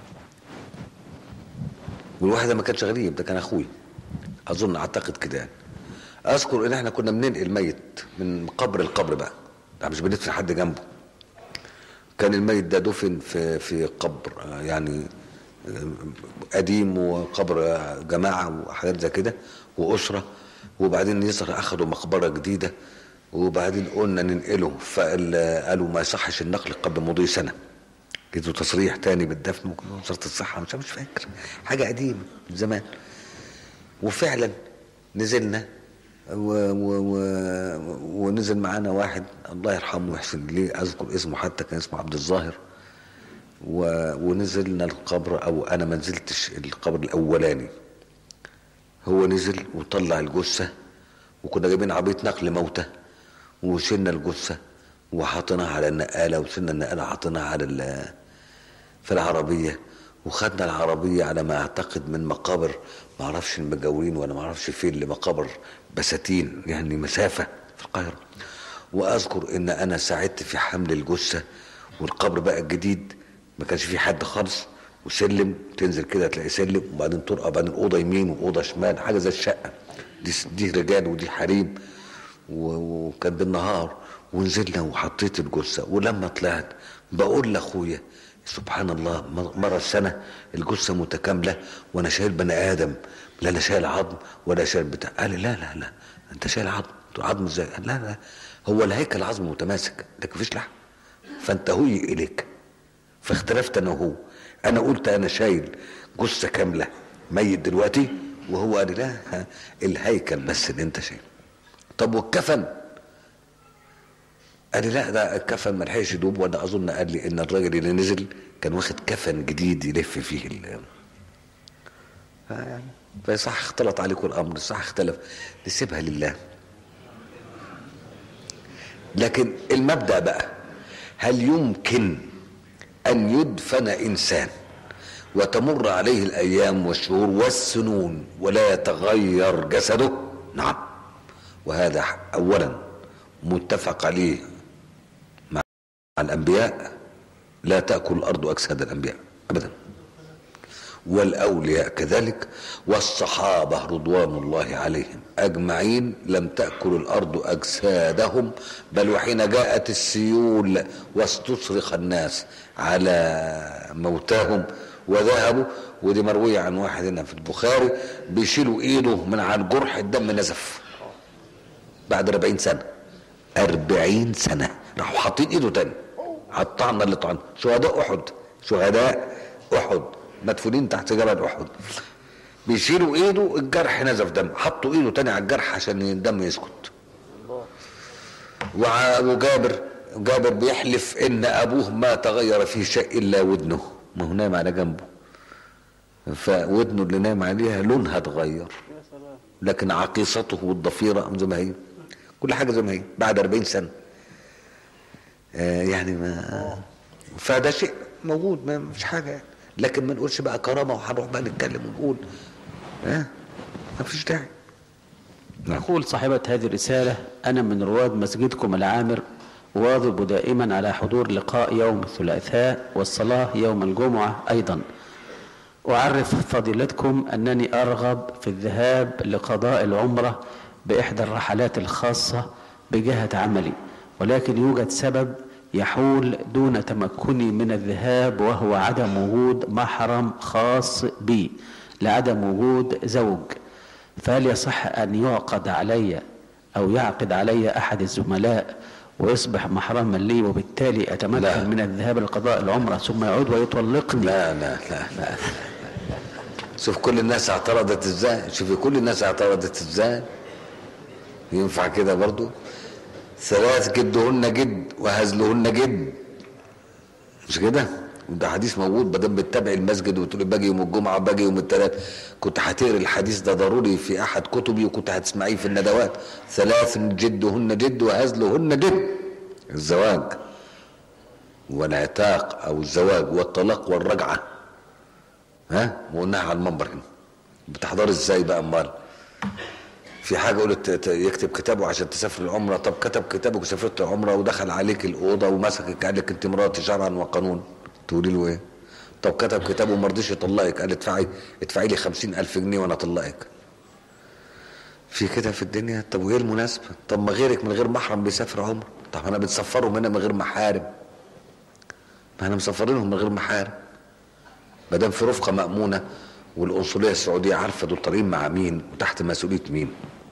والواحد ده ما كانش غريب ده كان اخوي اظن اعتقد كده يعني اذكر ان احنا كنا بننقل ميت من قبر القبر بقى ده مش بندفن حد جنبه كان الميت ده دفن في في قبر آه، يعني آه، قديم وقبر آه، جماعه وحاجات زي كده واسره وبعدين يظهر اخدوا مقبره جديده وبعدين قلنا ننقله فقالوا ما يصحش النقل قبل مضي سنه جدوا تصريح تاني بالدفن ممكن وزاره الصحه مش مش فاكر حاجه قديمه من زمان وفعلا نزلنا و و و ونزل معانا واحد الله يرحمه ويحسن ليه اذكر اسمه حتى كان اسمه عبد الظاهر و ونزلنا القبر او انا ما نزلتش القبر الاولاني هو نزل وطلع الجثه وكنا جايبين عربيه نقل موتى وشلنا الجثه وحطيناها على النقاله وشلنا النقاله حطيناها على ال- في العربيه وخدنا العربيه على ما اعتقد من مقابر ما اعرفش المجاورين ولا ما اعرفش فين لمقابر بساتين يعني مسافه في القاهره واذكر ان انا ساعدت في حمل الجثه والقبر بقى الجديد ما كانش فيه حد خالص وسلم تنزل كده تلاقي سلم وبعدين طرقه وبعدين اوضه يمين واوضه شمال حاجه زي الشقه دي دي رجال ودي حريم و- وكان بالنهار ونزلنا وحطيت الجثه ولما طلعت بقول لاخويا سبحان الله م- مره السنه الجثه متكامله وانا شايل بني ادم لا انا شايل عظم ولا شايل بتاع قال لي لا لا لا انت شايل عظم عظم ازاي قال لا لا هو الهيكل عظم متماسك لكن مفيش لحم فانت هوي اليك فاختلفت انا وهو انا قلت انا شايل جثه كامله ميت دلوقتي وهو قال لي لا ها، الهيكل بس اللي انت شايله طب والكفن قال لي لا ده الكفن ما لحقش يدوب وانا اظن قال لي ان الراجل اللي نزل كان واخد كفن جديد يلف فيه ال فيعني فصح اختلط عليكم الامر صح اختلف نسيبها لله لكن المبدا بقى هل يمكن ان يدفن انسان وتمر عليه الايام والشهور والسنون ولا يتغير جسده نعم وهذا اولا متفق عليه مع الانبياء لا تاكل الارض اجساد الانبياء ابدا والاولياء كذلك والصحابه رضوان الله عليهم اجمعين لم تاكل الارض اجسادهم بل وحين جاءت السيول واستصرخ الناس على موتاهم وذهبوا ودي مرويه عن واحد هنا في البخاري بيشيلوا ايده من على الجرح الدم نزف بعد 40 سنه 40 سنه راحوا حاطين ايده تاني قطعنا اللي طعن شهداء احد شهداء احد مدفونين تحت جبل احد بيشيلوا ايده الجرح نزف دم حطوا ايده تاني على الجرح عشان الدم يسكت وع- وجابر جابر بيحلف ان ابوه ما تغير فيه شيء الا ودنه ما هو نايم على جنبه فودنه اللي نايم عليها لونها اتغير لكن عقيصته والضفيره زي ما هي كل حاجه زي ما هي بعد 40 سنه آه يعني ما فده شيء موجود ما مش حاجه يعني. لكن ما نقولش بقى كرامه وهنروح بقى نتكلم ونقول ها ما فيش داعي نعم. تقول صاحبة هذه الرسالة أنا من رواد مسجدكم العامر واظب دائما على حضور لقاء يوم الثلاثاء والصلاة يوم الجمعة أيضا أعرف فضيلتكم أنني أرغب في الذهاب لقضاء العمرة بإحدى الرحلات الخاصة بجهة عملي ولكن يوجد سبب يحول دون تمكني من الذهاب وهو عدم وجود محرم خاص بي لعدم وجود زوج فهل يصح أن يعقد علي أو يعقد علي أحد الزملاء ويصبح محرما لي وبالتالي أتمكن لا. من الذهاب لقضاء العمرة ثم يعود ويطلقني لا لا لا لا شوف كل الناس اعترضت ازاي شوفي كل الناس اعترضت ازاي ينفع كده برضو ثلاث جدهن جد وهزلهن جد مش كده وده حديث موجود بدل بتتابع المسجد وتقولي باجي يوم الجمعه باجي يوم الثلاث كنت هتقري الحديث ده ضروري في احد كتبي وكنت هتسمعيه في الندوات ثلاث جدهن جد وهزلهن جد الزواج والعتاق او الزواج والطلاق والرجعه ها وقلناها على المنبر هنا بتحضر ازاي بقى امال في حاجه قلت ت- يكتب كتابه عشان تسافر العمره طب كتب كتابك وسافرت العمره ودخل عليك الاوضه ومسكك قال لك انت مراتي شرعا وقانون تقولي له ايه طب كتب كتابه وما رضيش يطلقك قال ادفعي ادفعي لي خمسين الف جنيه وانا اطلقك في كده في الدنيا طب وايه المناسبه طب ما غيرك من غير محرم بيسافر عمره طب انا بتسفرهم هنا من غير محارم ما احنا مسافرينهم من غير محارم ما دام في رفقه مامونه والقنصليه السعوديه عارفه دول طالعين مع مين وتحت مسؤوليه مين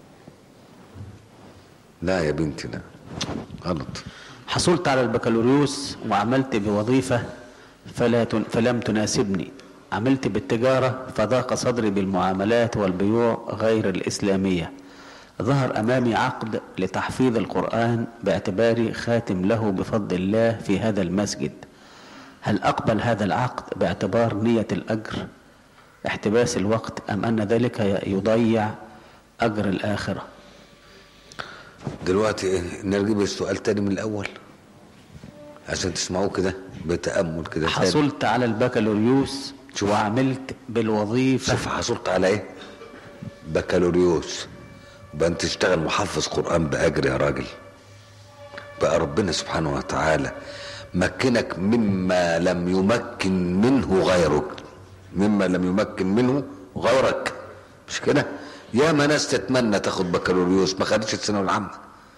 لا يا بنتي لا غلط حصلت على البكالوريوس وعملت بوظيفة فلا تن فلم تناسبني عملت بالتجارة فضاق صدري بالمعاملات والبيوع غير الإسلامية ظهر أمامي عقد لتحفيظ القرآن باعتباري خاتم له بفضل الله في هذا المسجد هل أقبل هذا العقد باعتبار نية الأجر احتباس الوقت أم أن ذلك يضيع أجر الآخرة دلوقتي إيه؟ نجيب السؤال تاني من الاول عشان تسمعوه كده بتامل كده تاني. حصلت على البكالوريوس شوف. وعملت بالوظيفة شوف حصلت على ايه بكالوريوس بقى انت تشتغل محفظ قرآن بأجر يا راجل بقى ربنا سبحانه وتعالى مكنك مما لم يمكن منه غيرك مما لم يمكن منه غيرك مش كده يا ما ناس تتمنى تاخد بكالوريوس ما خدتش الثانويه العامه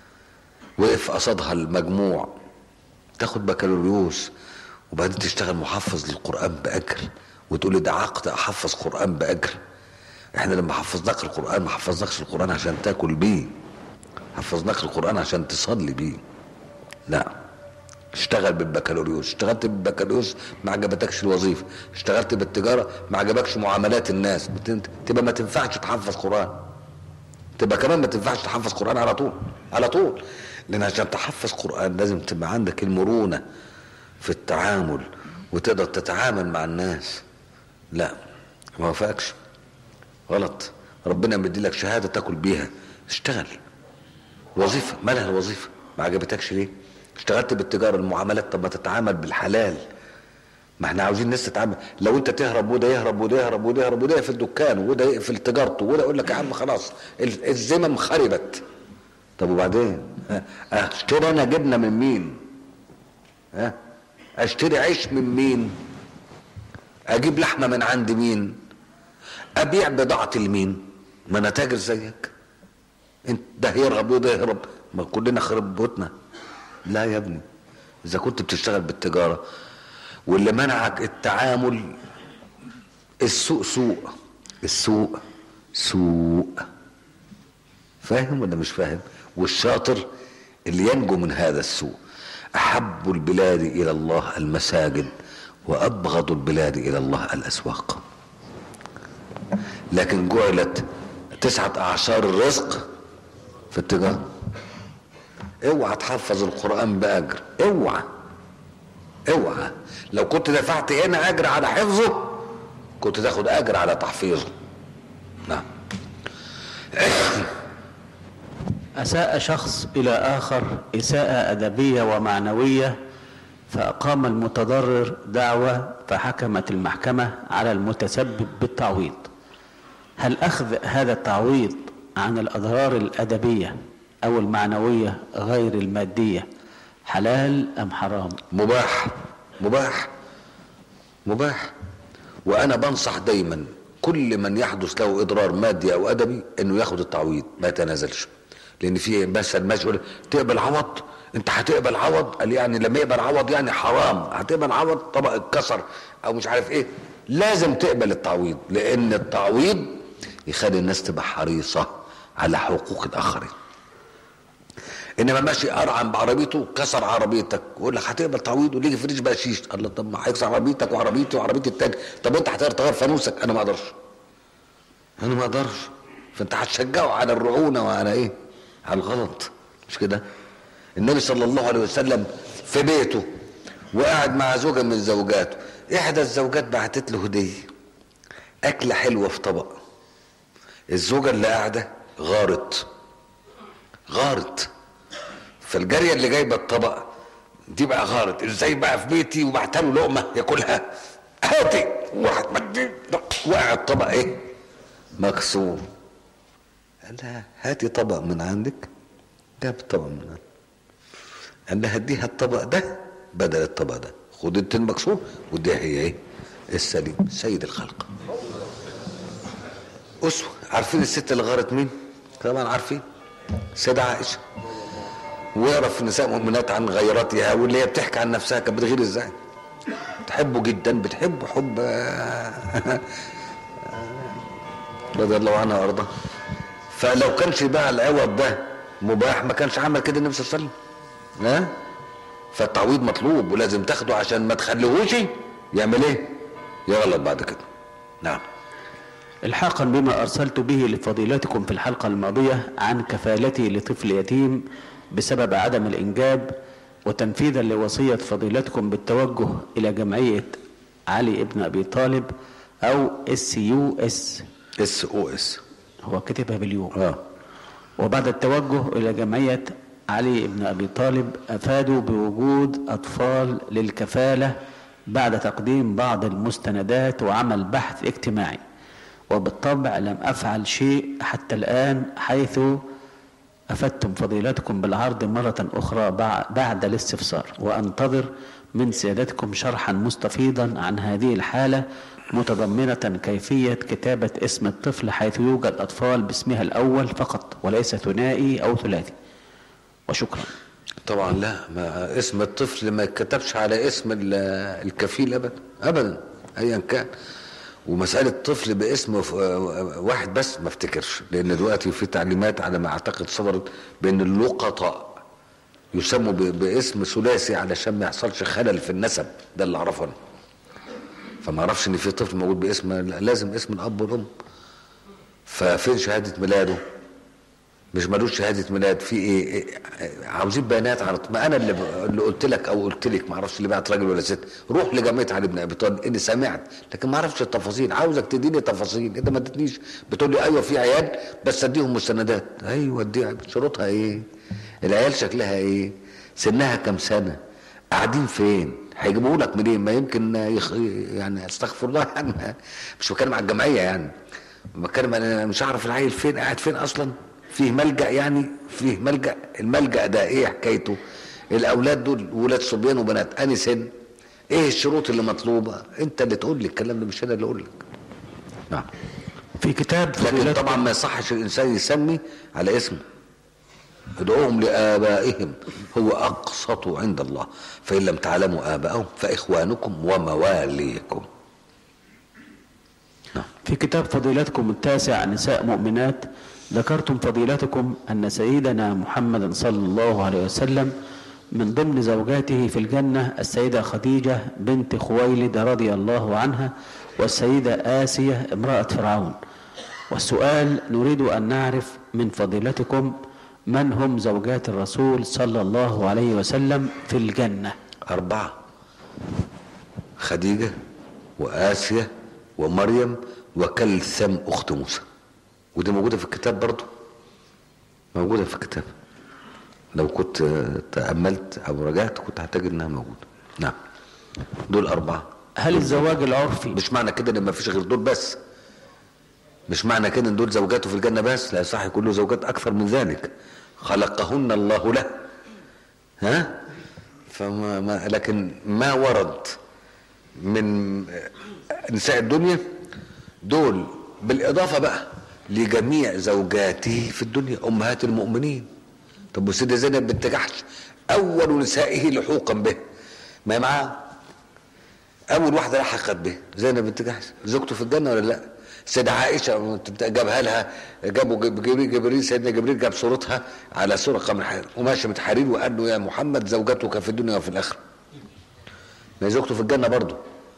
وقف قصادها المجموع تاخد بكالوريوس وبعدين تشتغل محفظ للقرآن بأجر وتقول لي ده عقد أحفظ قرآن بأجر احنا لما حفظناك القرآن ما حفظناكش القرآن عشان تاكل بيه حفظناك القرآن عشان تصلي بيه لا اشتغل بالبكالوريوس اشتغلت بالبكالوريوس ما عجبتكش الوظيفه اشتغلت بالتجاره ما عجبكش معاملات الناس بت- تبقى ما تنفعش تحفظ قران تبقى كمان ما تنفعش تحفظ قران على طول على طول لان عشان تحفظ قران لازم تبقى عندك المرونه في التعامل وتقدر تتعامل مع الناس لا ما وافقكش غلط ربنا مدي لك شهاده تاكل بيها اشتغل وظيفه مالها الوظيفه ما عجبتكش ليه اشتغلت بالتجاره المعاملات طب ما تتعامل بالحلال ما احنا عاوزين الناس تتعامل لو انت تهرب وده يهرب وده يهرب وده يهرب وده يقفل دكانه وده يقفل تجارته وده يقول لك يا عم خلاص ال- الذمم خربت طب وبعدين ها، اشتري انا جبنه من مين ها اشتري عيش من مين اجيب لحمه من عند مين ابيع بضاعتي لمين ما انا تاجر زيك انت ده يرغب وده يهرب ما كلنا خرب بيوتنا لا يا ابني اذا كنت بتشتغل بالتجاره واللي منعك التعامل السوق سوق السوق سوق فاهم ولا مش فاهم والشاطر اللي ينجو من هذا السوء احب البلاد الى الله المساجد وابغض البلاد الى الله الاسواق لكن جعلت تسعة اعشار الرزق في التجارة اوعى تحفظ القرآن بأجر اوعى اوعى لو كنت دفعت هنا اجر على حفظه كنت تاخد اجر على تحفيظه نعم أساء شخص إلى آخر إساءة أدبية ومعنوية فأقام المتضرر دعوة فحكمت المحكمة على المتسبب بالتعويض هل أخذ هذا التعويض عن الأضرار الأدبية أو المعنوية غير المادية حلال أم حرام مباح مباح مباح وانا بنصح دايما كل من يحدث له اضرار مادي او ادبي انه ياخد التعويض ما يتنازلش لان في مثل ماشي يقول تقبل عوض انت هتقبل عوض قال يعني لما يقبل عوض يعني حرام هتقبل عوض طبق اتكسر او مش عارف ايه لازم تقبل التعويض لان التعويض يخلي الناس تبقى حريصه على حقوق الاخرين انما ماشي ارعن بعربيته كسر عربيتك ويقول لك هتقبل تعويض وليجي فريج بقشيش الله طب ما هيكسر عربيتك وعربيتي وعربيه التاني طب انت هتقدر تغير فانوسك انا ما اقدرش انا ما اقدرش فانت هتشجعه على الرعونه وعلى ايه على الغلط مش كده النبي صلى الله عليه وسلم في بيته وقاعد مع زوجة من زوجاته احدى الزوجات بعتت له هديه اكله حلوه في طبق الزوجه اللي قاعده غارت غارت فالجاريه اللي جايبه الطبق دي بقى غارت ازاي بقى في بيتي وبعت له لقمه ياكلها هاتي واحد مدي وقع الطبق ايه مكسور قال لها هاتي طبق من عندك جاب طبق من عندك قال لها اديها الطبق ده بدل الطبق ده خد انت المكسور وديها هي ايه السليم سيد الخلق اسوه عارفين الست اللي غارت مين طبعا عارفين سيدة عائشة واقرا في نساء مؤمنات عن غيراتها واللي هي بتحكي عن نفسها كانت بتغير ازاي تحبه جدا بتحبه حب رضي الله عنها وارضاها فلو كانش بقى العوض ده مباح ما كانش عمل كده النبي صلى الله عليه وسلم ها فالتعويض مطلوب ولازم تاخده عشان ما تخليهوش يعمل ايه يغلط بعد كده نعم الحاقا بما أرسلت به لفضيلتكم في الحلقة الماضية عن كفالتي لطفل يتيم بسبب عدم الإنجاب وتنفيذا لوصية فضيلتكم بالتوجه إلى جمعية علي ابن أبي طالب أو اس يو اس اس او اس هو كتبها باليوم اه وبعد التوجه إلى جمعية علي بن أبي طالب أفادوا بوجود أطفال للكفالة بعد تقديم بعض المستندات وعمل بحث اجتماعي وبالطبع لم أفعل شيء حتى الآن حيث أفدتم فضيلتكم بالعرض مرة أخرى بع- بعد الاستفسار وأنتظر من سيادتكم شرحا مستفيضا عن هذه الحالة متضمنة كيفية كتابة اسم الطفل حيث يوجد أطفال باسمها الأول فقط وليس ثنائي أو ثلاثي وشكرا طبعا لا ما اسم الطفل ما يتكتبش على اسم ال- الكفيل ابدا ابدا ايا كان ومساله طفل باسم ف- واحد بس ما افتكرش لان دلوقتي في تعليمات على ما اعتقد صدرت بان اللقطاء يسموا ب- باسم ثلاثي علشان ما يحصلش خلل في النسب ده اللي اعرفه انا فما اعرفش ان في طفل موجود باسم لا، لازم اسم الاب والام ففين شهاده ميلاده مش ملوش شهاده ميلاد في ايه, إيه عاوزين بيانات عن ما انا اللي, ب- اللي قلت لك او قلت لك ما اعرفش اللي بعت راجل ولا ست روح لجامعه علي بن ابي طالب اني سمعت لكن ما اعرفش التفاصيل عاوزك تديني تفاصيل انت ما ادتنيش بتقول لي ايوه في عيال بس اديهم مستندات ايوه اديها شروطها ايه العيال شكلها ايه سنها كام سنه قاعدين فين هيجيبوا لك منين ما يمكن يخ... يعني استغفر الله يعني مش بتكلم على الجمعيه يعني بتكلم انا مش عارف العيل فين قاعد فين اصلا فيه ملجا يعني فيه ملجا الملجا ده ايه حكايته الاولاد دول ولاد صبيان وبنات اني سن ايه الشروط اللي مطلوبه انت اللي تقول لي الكلام ده مش انا اللي اقول لك نعم في كتاب لكن فضيلة طبعا ما يصحش الانسان يسمي على اسمه ادعوهم لآبائهم هو أقسط عند الله فإن لم تعلموا آباءهم فإخوانكم ومواليكم نعم. في كتاب فضيلتكم التاسع نساء مؤمنات ذكرتم فضيلتكم أن سيدنا محمد صلى الله عليه وسلم من ضمن زوجاته في الجنة السيدة خديجة بنت خويلد رضي الله عنها والسيدة آسية امرأة فرعون والسؤال نريد أن نعرف من فضيلتكم من هم زوجات الرسول صلى الله عليه وسلم في الجنة أربعة خديجة وآسيا ومريم وكلثم أخت موسى ودي موجودة في الكتاب برضو موجودة في الكتاب لو كنت تأملت أو رجعت كنت هتجد إنها موجودة نعم دول أربعة هل الزواج العرفي مش معنى كده ان مفيش غير دول بس مش معنى كده ان دول زوجاته في الجنه بس لا صح يكون له زوجات اكثر من ذلك خلقهن الله له ها فما ما لكن ما ورد من نساء الدنيا دول بالاضافه بقى لجميع زوجاته في الدنيا امهات المؤمنين طب وسيدة زينب بنت جحش اول نسائه لحوقا به ما هي معاه اول واحده لحقت به زينب بنت جحش زوجته في الجنه ولا لا سيدة عائشة جابها لها جابوا جبريل جبريل سيدنا جبريل جاب صورتها على سورة من حرير وماشي من حرير وقال له يا محمد زوجتك في الدنيا وفي الآخرة ما هي زوجته في الجنة برضه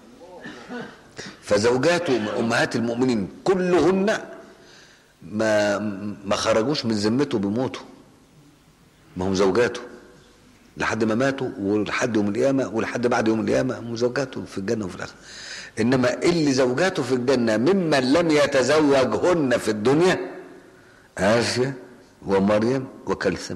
فزوجاته أمهات المؤمنين كلهن ما ما خرجوش من ذمته بموته ما هم زوجاته لحد ما ماتوا ولحد يوم القيامة ولحد بعد يوم القيامة هم زوجاته في الجنة وفي الآخرة إنما اللي زوجاته في الجنة ممن لم يتزوجهن في الدنيا آسيا ومريم وكلثم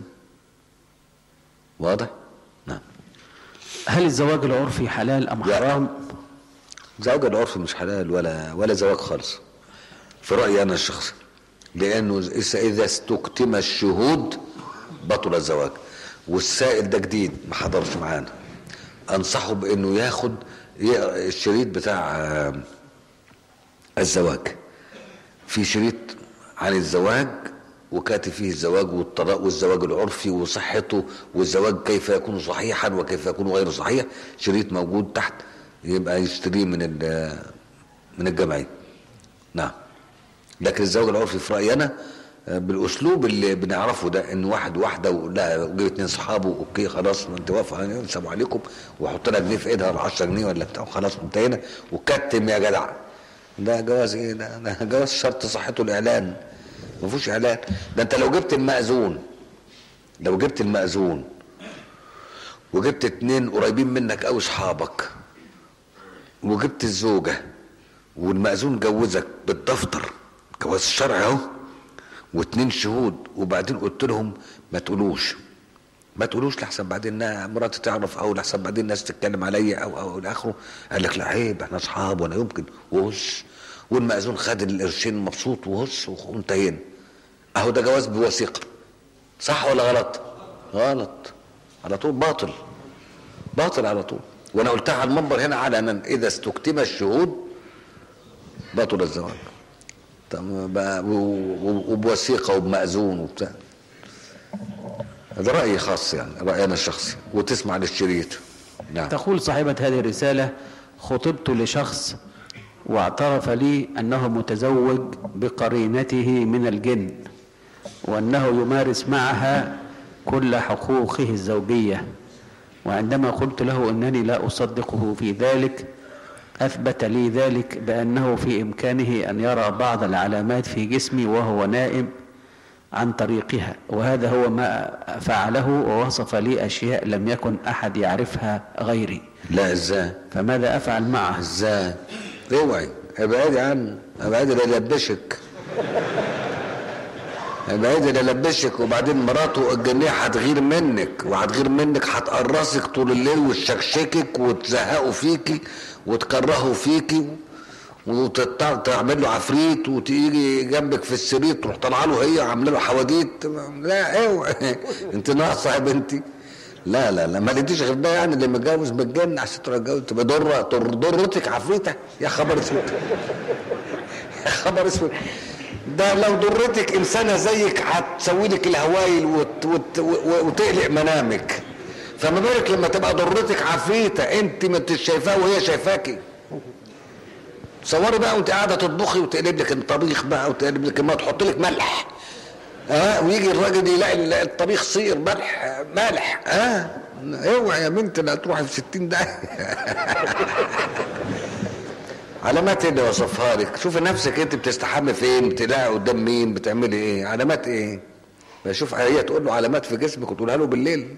واضح؟ نعم هل الزواج العرفي حلال أم لا. حرام زواج العرف مش حلال ولا ولا زواج خالص في رأيي أنا الشخصي لأنه إذا إذا استكتم الشهود بطل الزواج والسائل ده جديد ما حضرش معانا أنصحه بأنه ياخد يقرأ الشريط بتاع آه، الزواج في شريط عن الزواج وكاتب فيه الزواج والطلاق والزواج العرفي وصحته والزواج كيف يكون صحيحا وكيف يكون غير صحيح شريط موجود تحت يبقى يشتريه من ال- من الجمعيه نعم لكن الزواج العرفي في رايي انا آه، بالاسلوب اللي بنعرفه ده ان واحد واحده ولا وجيب اتنين صحابه اوكي خلاص ما انت واقفه السلام عليكم وحط لها جنيه في ايدها ولا 10 جنيه ولا بتاع خلاص انتهينا وكتم يا جدع ده جواز ايه ده, ده جواز شرط صحته الاعلان ما فيهوش اعلان ده انت لو جبت المأذون لو جبت المأذون وجبت اتنين قريبين منك او اصحابك وجبت الزوجه والمأذون جوزك بالدفتر جواز الشرعي اهو واتنين شهود وبعدين قلت لهم ما تقولوش ما تقولوش لحسن بعدين إنها مراتي تعرف او لحسن بعدين الناس تتكلم عليا او او الى اخره قال لك لا عيب احنا اصحاب ولا يمكن وهش والمأذون خد القرشين مبسوط وهش وانتهينا اهو ده جواز بوثيقه صح ولا غلط؟ غلط على طول باطل باطل على طول وانا قلتها على المنبر هنا علنا اذا استكتم الشهود بطل الزواج طب بقى و- و- وبوثيقه وبمأذون وبتاع ده رأيي خاص يعني رأيي أنا الشخصي وتسمع للشريط نعم تقول صاحبة هذه الرسالة خطبت لشخص واعترف لي أنه متزوج بقرينته من الجن وأنه يمارس معها كل حقوقه الزوجية وعندما قلت له أنني لا أصدقه في ذلك أثبت لي ذلك بأنه في إمكانه أن يرى بعض العلامات في جسمي وهو نائم عن طريقها وهذا هو ما فعله ووصف لي أشياء لم يكن أحد يعرفها غيري لا ازاي فماذا أفعل معه ازاي اوعي ابعدي عنه ابعدي لا يلبشك ابعدي لا يلبشك وبعدين مراته الجنيه هتغير منك وهتغير منك هتقرصك طول الليل وتشكشكك وتزهقوا فيكي وتكرهوا فيكي وتعمل له عفريت وتيجي جنبك في السرير تروح طالعه له هي عامله له حواديت لا اوعي انت ناقصه يا بنتي لا لا لا ما لقيتيش غير ده يعني اللي متجوز متجن عشان تروح تتجوز تبقى ضره تر- ضرتك عفريته يا خبر اسود يا خبر اسود ده لو ضرتك انسانه زيك هتسوي لك الهوايل وت وت و- وتقلق منامك فما بالك لما تبقى ضرتك عفريته انت ما انتش شايفاها وهي شايفاكي تصوري بقى وانت قاعده تطبخي وتقلب لك الطبيخ بقى وتقلب لك ما تحط لك ملح اه ويجي الراجل يلاقي ال- الطبيخ صير ملح ملح اه اوعي يا بنت لا تروحي في 60 دقيقه علامات ايه اللي وصفها لك شوفي نفسك انت بتستحمي فين بتلاقي قدام مين بتعملي ايه علامات ايه بشوف هي تقول له علامات في جسمك وتقولها له بالليل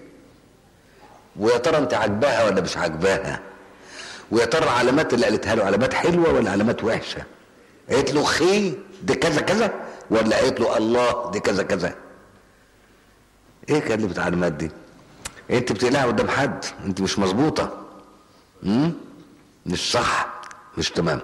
ويا ترى انت عاجباها ولا مش عاجباها ويا ترى العلامات اللي قالتها له علامات حلوه ولا علامات وحشه قالت له خي دي كذا كذا ولا قالت له الله دي كذا كذا ايه كلمه العلامات دي انت بتقلقها قدام حد انت مش مظبوطه امم مش صح مش تمام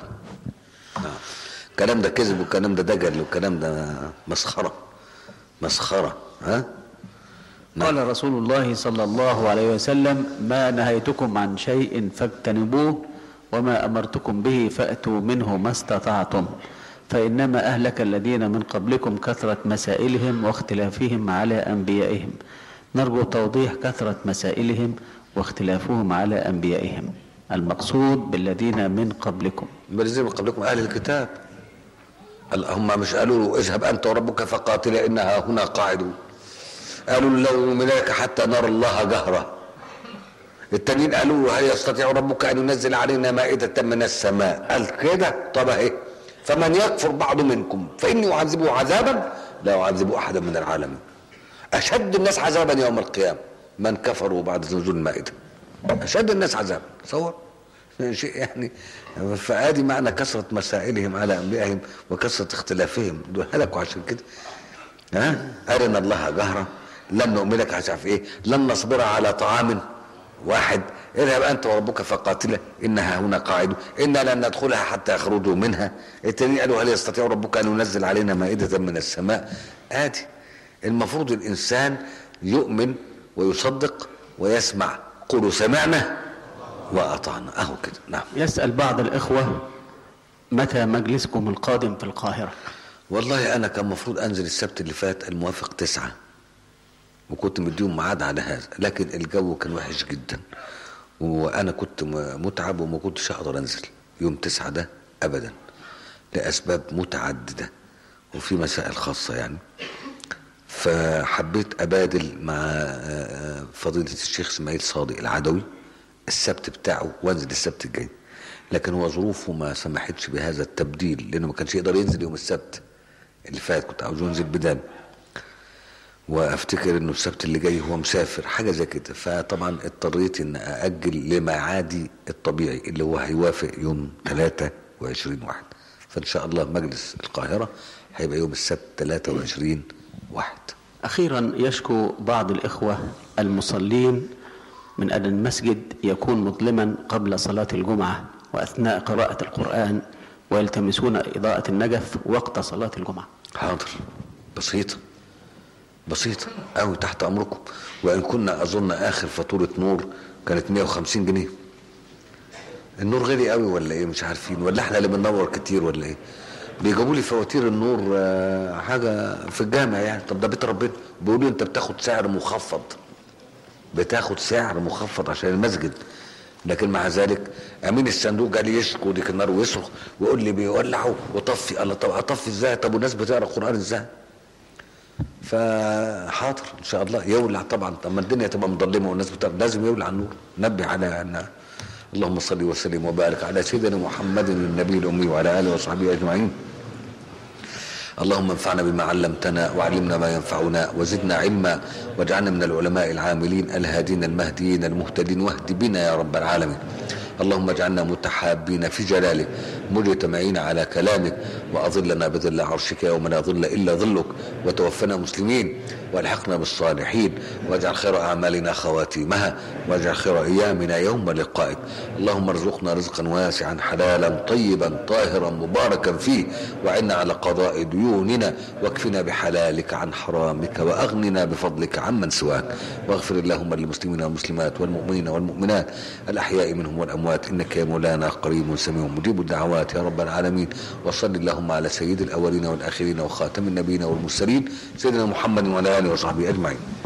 الكلام ده كذب والكلام ده دجل والكلام ده مسخره مسخره ها قال رسول الله صلى الله عليه وسلم ما نهيتكم عن شيء فاجتنبوه وما أمرتكم به فأتوا منه ما استطعتم فإنما أهلك الذين من قبلكم كثرة مسائلهم واختلافهم على أنبيائهم نرجو توضيح كثرة مسائلهم واختلافهم على أنبيائهم المقصود بالذين من قبلكم الذين من قبلكم اهل الكتاب قال- هم مش قالوا له اذهب انت وربك فقاتلا انها هنا قاعدون قالوا له لو نؤمنك حتى نرى الله جهرة التانيين قالوا له هل يستطيع ربك ان ينزل علينا مائدة من السماء قال كده طب اهي فمن يكفر بعض منكم فاني اعذبه عذابا لا اعذب احدا من العالمين اشد الناس عذابا يوم القيامه من كفروا بعد نزول المائده اشد الناس عذابا تصور شيء يعني فادي معنى كثره مسائلهم على انبيائهم وكثره اختلافهم دول هلكوا عشان كده ها ارنا الله جهرا لن نؤمنك مش عارف ايه لن نصبر على طعام واحد اذهب انت وربك فقاتلا انها هنا قاعد انا لن ندخلها حتى يخرجوا منها التانيين قالوا هل يستطيع ربك ان ينزل علينا مائده من السماء ادي المفروض الانسان يؤمن ويصدق ويسمع قولوا سمعنا واطعنا اهو كده نعم يسأل بعض الإخوة متى مجلسكم القادم في القاهرة والله انا كان المفروض انزل السبت اللي فات الموافق تسعة وكنت مديهم ميعاد على هذا لكن الجو كان وحش جدا وانا كنت م- متعب وما كنتش اقدر انزل يوم تسعة ده ابدا لاسباب متعددة وفي مسائل خاصة يعني فحبيت ابادل مع آه، آه، فضيلة الشيخ اسماعيل صادق العدوي السبت بتاعه وانزل السبت الجاي لكن هو ظروفه ما سمحتش بهذا التبديل لانه ما كانش يقدر ينزل يوم السبت اللي فات كنت عاوز ينزل بدال وافتكر انه السبت اللي جاي هو مسافر حاجه زي كده فطبعا اضطريت ان ااجل لميعادي الطبيعي اللي هو هيوافق يوم 23 واحد فان شاء الله مجلس القاهره هيبقى يوم السبت 23 واحد أخيرا يشكو بعض الإخوة المصلين من أن المسجد يكون مظلما قبل صلاة الجمعة وأثناء قراءة القرآن ويلتمسون إضاءة النجف وقت صلاة الجمعة حاضر بسيطة بسيطة أوي تحت أمركم وإن كنا أظن آخر فاتورة نور كانت 150 جنيه النور غالي قوي ولا إيه مش عارفين ولا إحنا اللي بننور كتير ولا إيه بيجيبوا لي فواتير النور آه، حاجه في الجامع يعني طب ده بيت ربنا بيقولوا انت بتاخد سعر مخفض بتاخد سعر مخفض عشان المسجد لكن مع ذلك امين الصندوق قال لي يشكو ديك النار ويصرخ ويقول لي بيولعوا وطفي الله طب اطفي ازاي طب والناس بتقرا القران ازاي فحاضر ان شاء الله يولع طبعا طب ما الدنيا تبقى مظلمه والناس بتقرا لازم يولع النور نبه على ان اللهم صل وسلم وبارك على سيدنا محمد النبي الامي وعلى اله وصحبه اجمعين اللهم انفعنا بما علمتنا وعلمنا ما ينفعنا وزدنا علما واجعلنا من العلماء العاملين الهادين المهديين المهتدين واهد بنا يا رب العالمين اللهم اجعلنا متحابين في جلالك مجتمعين على كلامك واظلنا بظل عرشك يوم لا ظل الا ظلك وتوفنا مسلمين والحقنا بالصالحين واجعل خير اعمالنا خواتيمها واجعل خير ايامنا يوم لقائك اللهم ارزقنا رزقا واسعا حلالا طيبا طاهرا مباركا فيه وعنا على قضاء ديوننا واكفنا بحلالك عن حرامك واغننا بفضلك عمن سواك واغفر اللهم للمسلمين والمسلمات والمؤمنين والمؤمنات الاحياء منهم والاموات انك يا مولانا قريب سميع مجيب الدعوات يا رب العالمين وصل اللهم على سيد الاولين والاخرين وخاتم النبيين والمرسلين سيدنا محمد وعلى اله وصحبه اجمعين